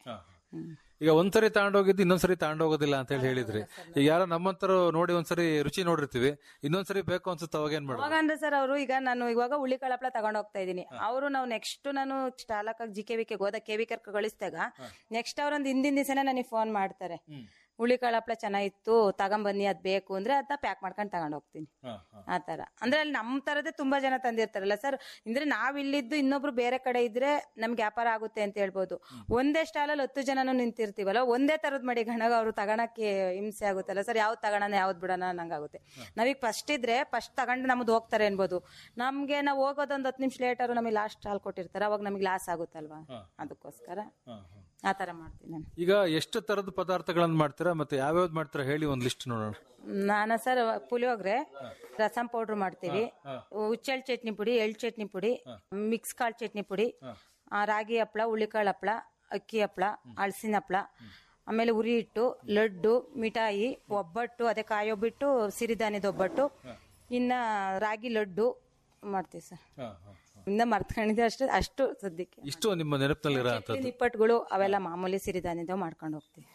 ಈಗ ಒಂದ್ಸರಿ ತಗೊಂಡೋಗಿದ್ದು ಇನ್ನೊಂದ್ಸರಿ ತಗೊಂಡೋಗೋದಿಲ್ಲ ಅಂತ ಹೇಳಿ ಹೇಳಿದ್ರಿ ಈಗ ಯಾರೋ ನಮ್ಮಂತರು ನೋಡಿ ಒಂದ್ಸರಿ ರುಚಿ ನೋಡಿರ್ತೀವಿ ಇನ್ನೊಂದ್ಸರಿ ಬೇಕು ಅನ್ಸುತ್ತೆ ಅವಾಗ ಏನ್ ಮಾಡೋದು ಅವಾಗ ಅಂದ್ರೆ ಸರ್ ಅವರು ಈಗ ನಾನು ಇವಾಗ ಹುಳಿ ಕಳಪಳ ತಗೊಂಡ್ ಹೋಗ್ತಾ ಇದೀನಿ ಅವರು ನಾವು ನೆಕ್ಸ್ಟ್ ನಾನು ಚಾಲಕ ಜಿ ಕೆ ವಿಕೆ ಹೋದ ಕೆ ವಿ ಕಳಿಸಿದಾಗ ನೆಕ್ಸ್ಟ್ ಅವ್ರೊಂದು ಹಿಂದಿನ ದಿವಸನೇ ನನಗೆ ಫೋನ್ ಮಾಡ್ತಾರೆ ಹುಳಿ ಕಳಪಳ ಚೆನ್ನಾಗಿತ್ತು ತಗೊಂಬನ್ನಿ ಅದ್ ಬೇಕು ಅಂದ್ರೆ ಅದನ್ನ ಪ್ಯಾಕ್ ಮಾಡ್ಕೊಂಡು ತಗೊಂಡ್ ಹೋಗ್ತೀನಿ ಆ ತರ ಅಂದ್ರೆ ಅಲ್ಲಿ ನಮ್ ತರದೇ ತುಂಬಾ ಜನ ತಂದಿರ್ತಾರಲ್ಲ ಸರ್ ಅಂದ್ರೆ ನಾವ್ ಇಲ್ಲಿದ್ದು ಇನ್ನೊಬ್ರು ಬೇರೆ ಕಡೆ ಇದ್ರೆ ನಮ್ಗೆ ವ್ಯಾಪಾರ ಆಗುತ್ತೆ ಅಂತ ಹೇಳ್ಬೋದು ಒಂದೇ ಸ್ಟಾಲಲ್ಲಿ ಹತ್ತು ಜನನು ನಿಂತಿರ್ತೀವಲ್ಲ ಒಂದೇ ತರದ್ ಮಾಡಿ ಗಣಗ ಅವ್ರು ತಗೊಳಕ್ಕೆ ಹಿಂಸೆ ಆಗುತ್ತಲ್ಲ ಸರ್ ಯಾವ್ದು ತಗೋಣ ಯಾವ್ದು ಬಿಡೋಣ ನಂಗಾಗುತ್ತೆ ನಾವೀಗ ಫಸ್ಟ್ ಇದ್ರೆ ಫಸ್ಟ್ ತಗೊಂಡು ನಮ್ದು ಹೋಗ್ತಾರೆ ಅನ್ಬೋದು ನಮ್ಗೆ ನಾವು ಹೋಗೋದೊಂದು ಹತ್ತು ನಿಮಿಷ ಲೇಟರು ನಮಗೆ ಲಾಸ್ಟ್ ಹಾಲ್ ಕೊಟ್ಟಿರ್ತಾರೆ ಅವಾಗ ನಮಗೆ ಲಾಸ್ ಆಗುತ್ತಲ್ವಾ ಅದಕ್ಕೋಸ್ಕರ ಆ ತರ ಮಾಡ್ತೀನಿ ನಾನು ಈಗ ಎಷ್ಟು ತರದ ಪದಾರ್ಥಗಳನ್ನ ಮಾಡ್ತೀರಾ ಮತ್ತೆ ಯಾವ್ಯಾವ್ದು ಮಾಡ್ತೀರಾ ಹೇಳಿ ಒಂದ್ ಲಿಸ್ಟ್ ನೋಡೋಣ ನಾನು ಸರ್ ಪುಳಿಯೋಗ್ರೆ ರಸಂ ಪೌಡ್ರ್ ಮಾಡ್ತೀವಿ ಹುಚ್ಚೆಳ್ ಚಟ್ನಿ ಪುಡಿ ಎಳ್ ಚಟ್ನಿ ಪುಡಿ ಮಿಕ್ಸ್ ಕಾಳು ಚಟ್ನಿ ಪುಡಿ ಆ, ರಾಗಿ ಹಪ್ಳ ಹುಳಿಕಾಳು ಹಪ್ಳ ಅಕ್ಕಿ ಹಪ್ಳ ಹಳಸಿನ ಹಪ್ಳ ಆಮೇಲೆ ಉರಿ ಹಿಟ್ಟು ಲಡ್ಡು ಮಿಠಾಯಿ ಒಬ್ಬಟ್ಟು ಅದೇ ಕಾಯೊಬ್ಬಿಟ್ಟು ಸಿರಿಧಾನ್ಯದ ಒಬ್ಬಟ್ಟು ಇನ್ನ ರಾಗಿ ಲಡ್ಡು ಮಾಡ್ತೀವಿ ಸರ್ ಇನ್ನ ಮರ್ತ್ಕೊಂಡಿದ್ದೆ ಅಷ್ಟು ಅಷ್ಟು ಸದ್ಯಕ್ಕೆ ಇಷ್ಟು ನಿಮ್ಮ ನೆನಪಿನಲ್ಲಿರೋ ಚಕ್ಲಿ ನಿಪ್ಪಟ್ಟುಗಳು ಅವೆಲ್ಲ ಮಾಮೂಲಿ ಸಿರಿಧಾನ್ಯದ ಮಾಡ್ಕೊಂಡು ಹೋಗ್ತೀವಿ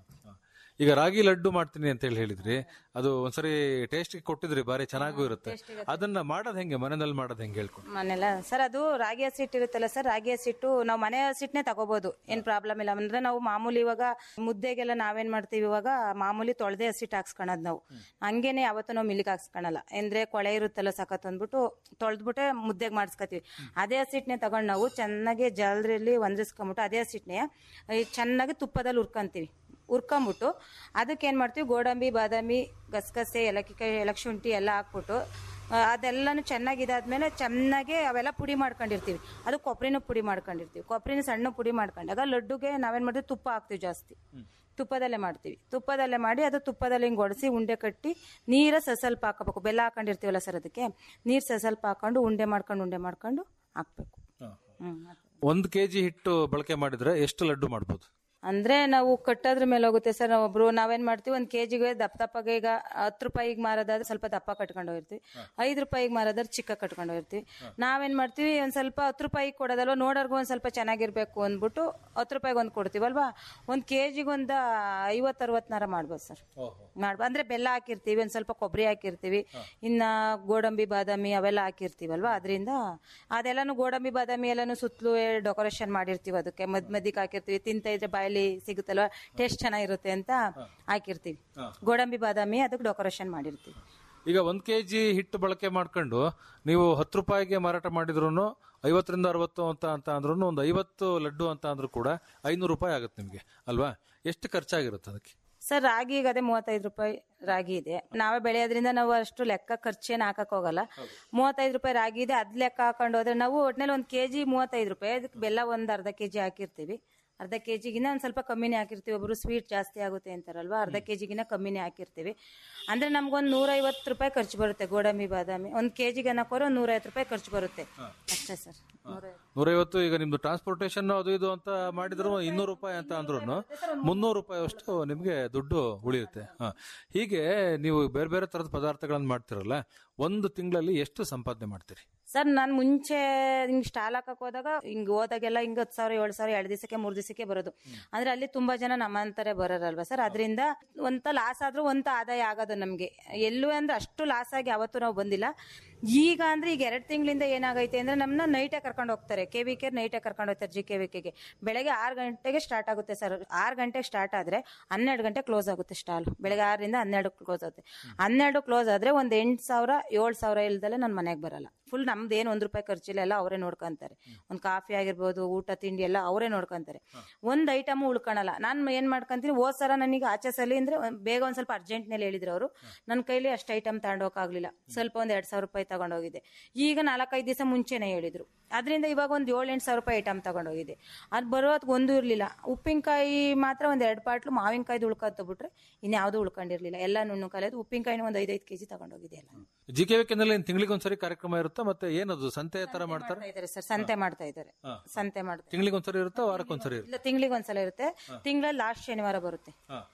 ಈಗ ರಾಗಿ ಲಡ್ಡು ಮಾಡ್ತೀನಿ ಅಂತ ಹೇಳಿ ಹೇಳಿದ್ರಿ ಅದು ಒಂದ್ಸರಿ ಟೇಸ್ಟ್ ಕೊಟ್ಟಿದ್ರಿ ಬಾರಿ ಚೆನ್ನಾಗೂ ಇರುತ್ತೆ ಅದನ್ನ ಮಾಡೋದ್ ಹೆಂಗೆ ಮನೆಯಲ್ಲಿ ಮಾಡೋದ್ ಹೆಂಗೆ ಹೇಳ್ಕೊಂಡು ಮನೆಲ್ಲ ಸರ್ ಅದು ರಾಗಿ ಹಸಿಟ್ಟು ಇರುತ್ತಲ್ಲ ಸರ್ ರಾಗಿ ಹಸಿಟ್ಟು ನಾವು ಮನೆ ಹಸಿಟ್ಟನೆ ತಗೋಬಹುದು ಏನ್ ಪ್ರಾಬ್ಲಮ್ ಇಲ್ಲ ಅಂದ್ರೆ ನಾವು ಮಾಮೂಲಿ ಇವಾಗ ಮುದ್ದೆಗೆಲ್ಲ ನಾವೇನ್ ಮಾಡ್ತೀವಿ ಇವಾಗ ಮಾಮೂಲಿ ತೊಳೆದೇ ಹಸಿಟ್ಟು ಹಾಕ್ಸ್ಕೊಳದ್ ನಾವು ಹಂಗೇನೆ ಯಾವತ್ತೂ ನಾವು ಮಿಲ್ಲಿಗೆ ಹಾಕ್ಸ್ಕೊಳಲ್ಲ ಅಂದ್ರೆ ಕೊಳೆ ಇರುತ್ತಲ್ಲ ಸಖತ್ ಅಂದ್ಬಿಟ್ಟು ತೊಳೆದ್ಬಿಟ್ಟೆ ಮುದ್ದೆಗೆ ಮಾಡಿಸ್ಕೊತೀವಿ ಅದೇ ಹಸಿಟ್ಟನೆ ತಗೊಂಡು ನಾವು ಚೆನ್ನಾಗಿ ಜಲ್ದ್ರಲ್ಲಿ ಒಂದಿಸ್ಕೊಂಬಿಟ್ಟು ಅದೇ ಹಸಿಟ್ಟನೆ ಚೆನ್ನಾಗಿ ತುಪ್ಪದಲ್ಲಿ ಹುರ್ಕೊಂತೀವಿ ಹುರ್ಕೊಂಬಿಟ್ಟು ಅದಕ್ಕೆ ಏನು ಮಾಡ್ತೀವಿ ಗೋಡಂಬಿ ಬಾದಾಮಿ ಗಸಗಸೆ ಏಲಕ್ಕಿಕಾಯಿ ಏಲಕ್ಕಿ ಶುಂಠಿ ಎಲ್ಲ ಹಾಕ್ಬಿಟ್ಟು ಆ, ಅದೆಲ್ಲನೂ ಚೆನ್ನಾಗಿ ಇದಾದ್ಮೇಲೆ ಚೆನ್ನಾಗಿ ಅವೆಲ್ಲ ಪುಡಿ ಮಾಡ್ಕೊಂಡಿರ್ತೀವಿ ಅದು ಕೊಬ್ಬರಿನೂ ಪುಡಿ ಮಾಡ್ಕೊಂಡಿರ್ತೀವಿ ಕೊಬ್ಬರಿನ ಸಣ್ಣ ಪುಡಿ ಮಾಡ್ಕೊಂಡಾಗ ಲಡ್ಡುಗೆ ನಾವೇನು ಮಾಡ್ತೀವಿ ತುಪ್ಪ ಹಾಕ್ತೀವಿ ಜಾಸ್ತಿ ತುಪ್ಪದಲ್ಲೇ ಮಾಡ್ತೀವಿ ತುಪ್ಪದಲ್ಲೇ ಮಾಡಿ ಅದು ತುಪ್ಪದಲ್ಲಿ ಹಿಂಗೆ ಒಡಿಸಿ ಉಂಡೆ ಕಟ್ಟಿ ನೀರ ಸ್ವಲ್ಪ ಹಾಕಬೇಕು ಬೆಲ್ಲ ಹಾಕೊಂಡಿರ್ತೀವಲ್ಲ ಸರ್ ಅದಕ್ಕೆ ನೀರು ಸ್ವಲ್ಪ ಹಾಕೊಂಡು ಉಂಡೆ ಮಾಡ್ಕೊಂಡು ಉಂಡೆ ಮಾಡ್ಕೊಂಡು ಹಾಕ್ಬೇಕು ಹ್ಮ್ ಒಂದ್ ಕೆಜಿ ಹಿಟ್ಟು ಬಳಕೆ ಮಾಡಿದ್ರೆ ಎಷ್ಟು ಲಡ್ಡು ಮಾಡ್ಬೋದು ಅಂದ್ರೆ ನಾವು ಕಟ್ಟೋದ್ರ ಮೇಲೆ ಹೋಗುತ್ತೆ ಸರ್ ಒಬ್ರು ನಾವೇನ್ ಮಾಡ್ತೀವಿ ಒಂದ್ ಕೆಜಿಗೆ ದಪ್ಪ ದಪ್ಪಗೆ ಈಗ ಹತ್ತು ರೂಪಾಯಿಗೆ ಮಾರೋದಾದ್ರೆ ಸ್ವಲ್ಪ ದಪ್ಪ ಕಟ್ಕೊಂಡು ಹೋಗಿರ್ತೀವಿ ಐದು ರೂಪಾಯಿಗೆ ಮಾರೋದಾದ್ರೆ ಚಿಕ್ಕ ಕಟ್ಕೊಂಡು ಹೋಗಿರ್ತೀವಿ ನಾವೇನ್ ಮಾಡ್ತೀವಿ ಒಂದ್ ಸ್ವಲ್ಪ ಹತ್ತು ರೂಪಾಯಿಗೆ ಕೊಡೋದಲ್ವ ನೋಡೋರ್ಗು ಒಂದ್ ಸ್ವಲ್ಪ ಚೆನ್ನಾಗಿರ್ಬೇಕು ಅಂದ್ಬಿಟ್ಟು ಹತ್ತು ರೂಪಾಯಿಗೆ ಒಂದ್ ಕೊಡ್ತೀವಲ್ವಾ ಒಂದ್ ಕೆಜಿಗೆ ಒಂದ್ ಐವತ್ ಅರವತ್ನಾರ ಮಾಡ್ಬೋದು ಸರ್ ಮಾಡ್ಬೋದು ಅಂದ್ರೆ ಬೆಲ್ಲ ಹಾಕಿರ್ತೀವಿ ಒಂದ್ ಸ್ವಲ್ಪ ಕೊಬ್ಬರಿ ಹಾಕಿರ್ತೀವಿ ಇನ್ನ ಗೋಡಂಬಿ ಬಾದಾಮಿ ಅವೆಲ್ಲ ಹಾಕಿರ್ತೀವಲ್ವಾ ಅದರಿಂದ ಅದೆಲ್ಲಾನು ಗೋಡಂಬಿ ಬಾದಾಮಿ ಎಲ್ಲಾನು ಸುತ್ತಲೂ ಡೆಕೋರೇಷನ್ ಮಾಡಿರ್ತೀವಿ ಅದಕ್ಕೆ ಮದ್ ಮದ್ದಿಗೆ ಹಾಕಿರ್ತೀವಿ ತಿಂತ ಇದ್ರೆ ಬಾಯಲ್ಲಿ ಸಿಗುತ್ತಲ್ವಾ ಟೇಸ್ಟ್ ಚೆನ್ನಾಗಿರುತ್ತೆ ಅಂತ ಹಾಕಿರ್ತೀವಿ ಗೋಡಂಬಿ ಬಾದಾಮಿ ಅದಕ್ಕೆ ಡೆಕೋರೇಷನ್ ಮಾಡಿರ್ತೀವಿ ಈಗ ಒಂದ್ ಕೆಜಿ ಹಿಟ್ಟು ಬಳಕೆ ಮಾಡ್ಕೊಂಡು ನೀವು ಹತ್ತು ರೂಪಾಯಿಗೆ ಮಾರಾಟ ಮಾಡಿದ್ರು ಐವತ್ತರಿಂದ ಅರವತ್ತು ಅಂತ ಅಂತ ಅಂದ್ರೂ ಒಂದು ಐವತ್ತು ಲಡ್ಡು ಅಂತ ಅಂದ್ರೂ ಕೂಡ ಐನೂರು ರೂಪಾಯಿ ಆಗುತ್ತೆ ನಿಮ್ಗೆ ಅಲ್ವಾ ಎಷ್ಟು ಖರ್ಚಾಗಿರುತ್ತೆ ಅದಕ್ಕೆ ಸರ್ ರಾಗಿ ಈಗ ಅದೇ ಮೂವತ್ತೈದು ರೂಪಾಯಿ ರಾಗಿ ಇದೆ ನಾವೇ ಬೆಳೆಯೋದ್ರಿಂದ ನಾವು ಅಷ್ಟು ಲೆಕ್ಕ ಖರ್ಚೇನು ಹಾಕಕ್ ಹೋಗಲ್ಲ ಮೂವತ್ತೈದು ರೂಪಾಯಿ ರಾಗಿ ಇದೆ ಅದ್ ಲೆಕ್ಕ ಹಾಕೊಂಡು ಹೋದ್ರೆ ನಾವು ಒಟ್ನಲ್ಲಿ ಒಂದ್ ಕೆಜಿ ಮೂವತ್ತೈದು ರೂಪಾಯಿ ಅದಕ್ಕೆ ಬೆಲ್ಲ ಒಂದ್ ಅರ್ಧ ಕೆಜಿ ಹಾಕಿರ್ತೀವಿ ಅರ್ಧ ಕೆಜಿಗಿನ ಒಂದ್ ಸ್ವಲ್ಪ ಕಮ್ಮಿನೇ ಹಾಕಿರ್ತೀವಿ ಒಬ್ರು ಸ್ವೀಟ್ ಜಾಸ್ತಿ ಆಗುತ್ತೆ ಅಂತಾರಲ್ವಾ ಅರ್ಧ ಕೆಜಿಗಿನ ಕಮ್ಮಿನೇ ಹಾಕಿರ್ತೀವಿ ಅಂದ್ರೆ ನಮ್ಗೊಂದ್ ನೂರೈವತ್ತು ರೂಪಾಯಿ ಖರ್ಚು ಬರುತ್ತೆ ಗೋಡಂಬಿ ಬಾದಾಮಿ ಒಂದ್ ಕೆಜಿಗೆ ಅನ್ನಕೋರೆ ಒಂದ್ ನೂರೈವತ್ತು ರೂಪಾಯಿ ಖರ್ಚು ಬರುತ್ತೆ ಅಷ್ಟೇ ಸರ್ ನೂರೈವತ್ತು ನೂರೈವತ್ತು ಈಗ ನಿಮ್ದು ಟ್ರಾನ್ಸ್ಪೋರ್ಟೇಷನ್ ಅದು ಇದು ಅಂತ ಮಾಡಿದ್ರು ಇನ್ನೂರು ರೂಪಾಯಿ ಅಂತ ಅಂದ್ರೂ ಮುನ್ನೂರು ರೂಪಾಯಿ ಅಷ್ಟು ನಿಮ್ಗೆ ದುಡ್ಡು ಉಳಿಯುತ್ತೆ ಹ. ಹೀಗೆ ನೀವು ಬೇರೆ ಬೇರೆ ತರದ ಪದಾರ್ಥಗಳನ್ನ ಮಾಡ್ತಿರಲ್ಲ ಒಂದು ತಿಂಗಳಲ್ಲಿ ಎಷ್ಟು ಸಂಪಾದನೆ ಮಾಡ್ತೀರಿ ಸರ್ ನಾನ್ ಮುಂಚೆ ಹಿಂಗ್ ಸ್ಟಾಲ್ ಹಾಕಕ್ ಹೋದಾಗ ಹಿಂಗ್ ಹೋದಾಗೆಲ್ಲ ಹಿಂಗ್ ಹತ್ತು ಸಾವಿರ ಏಳು ಸಾವಿರ ಎರಡು ದಿವಸಕ್ಕೆ ಮೂರ್ ದಿವಸಕ್ಕೆ ಬರೋದು ಅಂದ್ರೆ ಅಲ್ಲಿ ತುಂಬಾ ಜನ ನಮ್ಮಂತಾರೆ ಬರೋರಲ್ವಾ ಸರ್ ಅದರಿಂದ ಒಂತ ಲಾಸ್ ಆದ್ರೂ ಒಂತ ಆದಾಯ ಆಗೋದು ನಮ್ಗೆ ಎಲ್ಲೂ ಅಂದ್ರೆ ಅಷ್ಟು ಲಾಸ್ ಆಗಿ ಯಾವತ್ತೂ ನಾವು ಬಂದಿಲ್ಲ ಈಗ ಅಂದ್ರೆ ಈಗ ಎರಡ್ ತಿಂಗಳಿಂದ ಏನಾಗೈತೆ ಅಂದ್ರೆ ನಮ್ಮನ್ನ ನೈಟೇ ಕರ್ಕೊಂಡು ಹೋಗ್ತಾರೆ ಕೆ ವಿ ಕೆ ನೈಟೇ ಕರ್ಕೊಂಡು ಹೋಗ್ತಾರೆ ಜಿ ಕೆ ವಿ ಕೆಗೆ ಬೆಳಗ್ಗೆ ಆರು ಗಂಟೆಗೆ ಸ್ಟಾರ್ಟ್ ಆಗುತ್ತೆ ಸರ್ ಆರು ಗಂಟೆಗೆ ಸ್ಟಾರ್ಟ್ ಆದ್ರೆ ಹನ್ನೆರಡು ಗಂಟೆ ಕ್ಲೋಸ್ ಆಗುತ್ತೆ ಸ್ಟಾಲ್ ಬೆಳಗ್ಗೆ ಆರರಿಂದ ಹನ್ನೆರಡು ಕ್ಲೋಸ್ ಆಗುತ್ತೆ ಹನ್ನೆರಡು ಕ್ಲೋಸ್ ಆದ್ರೆ ಒಂದ್ ಎಂಟು ಸಾವಿರ ಏಳು ಸಾವಿರ ಇಲ್ದಲೆ ನಾನು ಮನೆಗೆ ಬರಲ್ಲ ಫುಲ್ ನಮ್ದು ಏನು ಒಂದ್ ರೂಪಾಯಿ ಖರ್ಚಿಲ್ಲ ಎಲ್ಲ ಅವರೇ ನೋಡ್ಕೊಂತಾರೆ ಒಂದ್ ಕಾಫಿ ಆಗಿರ್ಬೋದು ಊಟ ತಿಂಡಿ ಎಲ್ಲ ಅವರೇ ನೋಡ್ಕೊಂತಾರೆ ಒಂದ್ ಐಟಮ್ ಉಳ್ಕೊಳಲ್ಲ ನಾನು ಏನ್ ಮಾಡ್ಕೊಂತೀನಿ ಹೋದ್ ಸಲ ನನಗೆ ಆಚೆ ಸಲ ಅಂದ್ರೆ ಒಂದ್ ಬೇಗ ಒಂದ್ ಸ್ವಲ್ಪ ಅರ್ಜೆಂಟ್ ನಲ್ಲಿ ಹೇಳಿದ್ರು ಅವರು ನನ್ನ ಕೈಲಿ ಅಷ್ಟು ಐಟಮ್ ತಗೊಂಡೋಗ್ಲಿಲ್ಲ ಸ್ವಲ್ಪ ಒಂದ್ ಎರಡ್ ಸಾವಿರ ರೂಪಾಯಿ ತಗೊಂಡೋಗಿದ್ದೆ ಈಗ ನಾಲ್ಕೈದು ದಿವಸ ಮುಂಚೆನೆ ಹೇಳಿದ್ರು ಅದರಿಂದ ಇವಾಗ ಒಂದ್ ಏಳು ಎಂಟು ಸಾವಿರ ರೂಪಾಯಿ ಐಟಮ್ ತಗೊಂಡೋಗಿದ್ದೆ ಅದು ಬರೋದ್ ಒಂದು ಇರ್ಲಿಲ್ಲ ಉಪ್ಪಿನಕಾಯಿ ಮಾತ್ರ ಒಂದ್ ಎರಡ್ ಪಾಟ್ಲು ಮಾವಿನಕಾಯ್ದು ಉಳ್ಕೊಂತ ಬಿಟ್ರೆ ಇನ್ಯಾವುದೂ ಉಳ್ಕೊಂಡಿರ್ಲಿಲ್ಲ ಎಲ್ಲ ನುಣ್ಣು ಕಾಲದ ಉಪ್ಪಿನಕಾಯಿನ ಒಂದ್ ಐದೈದು ಕೆಜಿ ತಗೊಂಡೋಗಿದ್ದೆ ಎಲ್ಲ ಜಿ ಕೆ ನಲ್ಲಿ ತಿಂಗಳಿಗೆ ಒಂದ್ಸರಿ ಕಾರ್ಯಕ್ರಮ ಇರುತ್ತಾ ಮತ್ತೆ ಏನದು ಸಂತೆ ತರ ಮಾಡ್ತಾರೆ ಮಾಡ್ತಾ ಇದಾರೆ ಸರ್ ಸಂತೆ ಮಾಡ್ತಾ ಇದ್ದಾರೆ ಸಂತೆ ಮಾಡ್ತಾ ತಿಂಗಳಿಗೆ ಒಂದ್ಸರಿ ಇರುತ್ತಾ ವಾರಕ್ಕೆ ಒಂದ್ಸರಿ ಇರುತ್ತೆ ಇಲ್ಲ ತಿಂಗಳಿಗೆ ಒಂದ್ಸಲ ಇರುತ್ತೆ ತಿಂಗಳಲ್ಲಿ ಲಾಸ್ಟ್ ಶನಿವಾರ ಬರುತ್ತೆ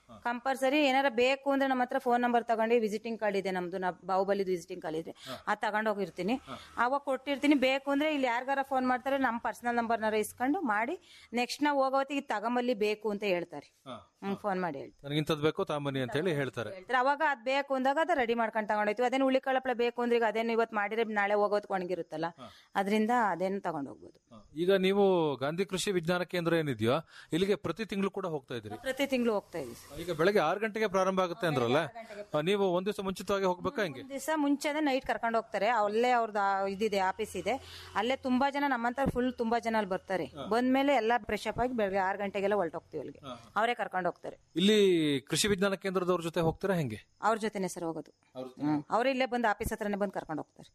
ಕಂಪಲ್ಸರಿ ಏನಾರ ಬೇಕು ಅಂದ್ರೆ ನಮ್ಮ ಹತ್ರ ಫೋನ್ ನಂಬರ್ ತಗೊಂಡು ವಿಸಿಟಿಂಗ್ ಕಾರ್ಡ್ ಇದೆ ನಮ್ದು ನಾ ಬಾಹುಬಲಿದು ವಿಸಿಟಿಂಗ್ ಕಾರ್ಡ್ ಇದೆ ಅದ್ ತಗೊಂಡ್ ಹೋಗಿರ್ತೀನಿ ಅವಾಗ ಕೊಟ್ಟಿರ್ತೀನಿ ಬೇಕು ಅಂದ್ರೆ ಇಲ್ಲಿ ಯಾರಿಗಾರ ಫೋನ್ ಮಾಡ್ತಾರೆ ನಮ್ಮ ಪರ್ಸನಲ್ ನಂಬರ್ನಾರ ಇಸ್ಕೊಂಡು ಮಾಡಿ ನೆಕ್ಸ್ಟ್ ನಾವು ಹೋಗೋ ಹೊತ್ತಿಗೆ ತಗೊಂಬಲ್ಲಿ ಬೇಕು ಅಂತ ಹೇಳ್ತಾರೆ ಹ್ಮ್ ಫೋನ್ ಮಾಡಿ ಹೇಳ್ತಾರೆ ನನಗಿಂತದ್ ಬೇಕು ತಾಂಬನಿ ಅಂತ ಹೇಳಿ ಹೇಳ್ತಾರೆ ಹೇಳ್ತಾರೆ ಅವಾಗ ಅದ್ ಬೇಕು ಅಂದಾಗ ಅದ ರೆಡಿ ಮಾಡ್ಕೊಂಡು ತಗೊಂಡೋಯ್ತು ಅದೇನು ಉಳಿ ಕಳಪಳ ಬೇಕು ಅಂದ್ರೆ ಈಗ ಅದೇನು ಇವತ್ತು ಮಾಡಿದ್ರೆ ನಾಳೆ ಹೋಗೋದ್ ಒಣಗಿರುತ್ತಲ್ಲ ಅದರಿಂದ ಅದೇನು ತಗೊಂಡ್ ಹೋಗ್ಬೋದು ಈಗ ನೀವು ಗಾಂಧಿ ಕೃಷಿ ವಿಜ್ಞಾನ ಕೇಂದ್ರ ಏನಿದೆಯೋ ಇಲ್ಲಿಗೆ ಪ್ರತಿ ತಿಂಗಳು ಕೂಡ ಹೋಗ್ತಾ ಇದ್ರಿ ಪ್ರತಿ ತಿಂಗಳು ಹೋಗ್ತಾ ಇದೀವಿ ಈಗ ಬೆಳಗ್ಗೆ ಆರು ಗಂಟೆಗೆ ಪ್ರಾರಂಭ ಆಗುತ್ತೆ ಅಂದ್ರಲ್ಲ ಆ, ನೀವು ಒಂದ್ ದಿವಸ ಮುಂಚಿತವಾಗಿ ಹೋಗ್ಬೇಕಾ ಹೆಂಗೆ ದಿವಸ ಮುಂಚೆನೆ ನೈಟ್ ಕರ್ಕೊಂಡು ಹೋಗ್ತಾರೆ ಅಲ್ಲೇ ಅವ್ರದ್ದು ಇದಿದೆ ಆಫೀಸ್ ಇದೆ ಅಲ್ಲೇ ತುಂಬಾ ಜನ ನಮ್ಮಂತ ಫುಲ್ ತುಂಬಾ ಜನ ಅಲ್ಲಿ ಬರ್ತಾರೆ ಬಂದ್ಮೇಲೆ ಎಲ್ಲಾ ಫ್ರೆಶ್ ಅಪ್ ಆಗಿ ಬೆಳಗ್ಗೆ ಆರು ಗಂಟೆಗೆಲ್ಲ ಹೊರಟೋಗ್ತೀವಿ ಅಲ್ಲಿಗೆ ಅವರೇ ಕರ್ಕೊಂಡು ಹೋಗ್ತಾರೆ ಇಲ್ಲಿ ಕೃಷಿ ವಿಜ್ಞಾನ ಕೇಂದ್ರದವ್ರ ಜೊತೆ ಹೋಗ್ತೀರಾ ಹೆಂಗೆ ಅವ್ರ ಜೊತೆನೆ ಸರ್ ಹೋಗೋದು ಹ್ಮ್ ಅವ್ರೇ ಇಲ್ಲೇ ಬಂದು ಆಫೀಸ್ ಹತ್ರನೇ ಬಂದು ಕರ್ಕೊಂಡು ಹೋಗ್ತಾರೆ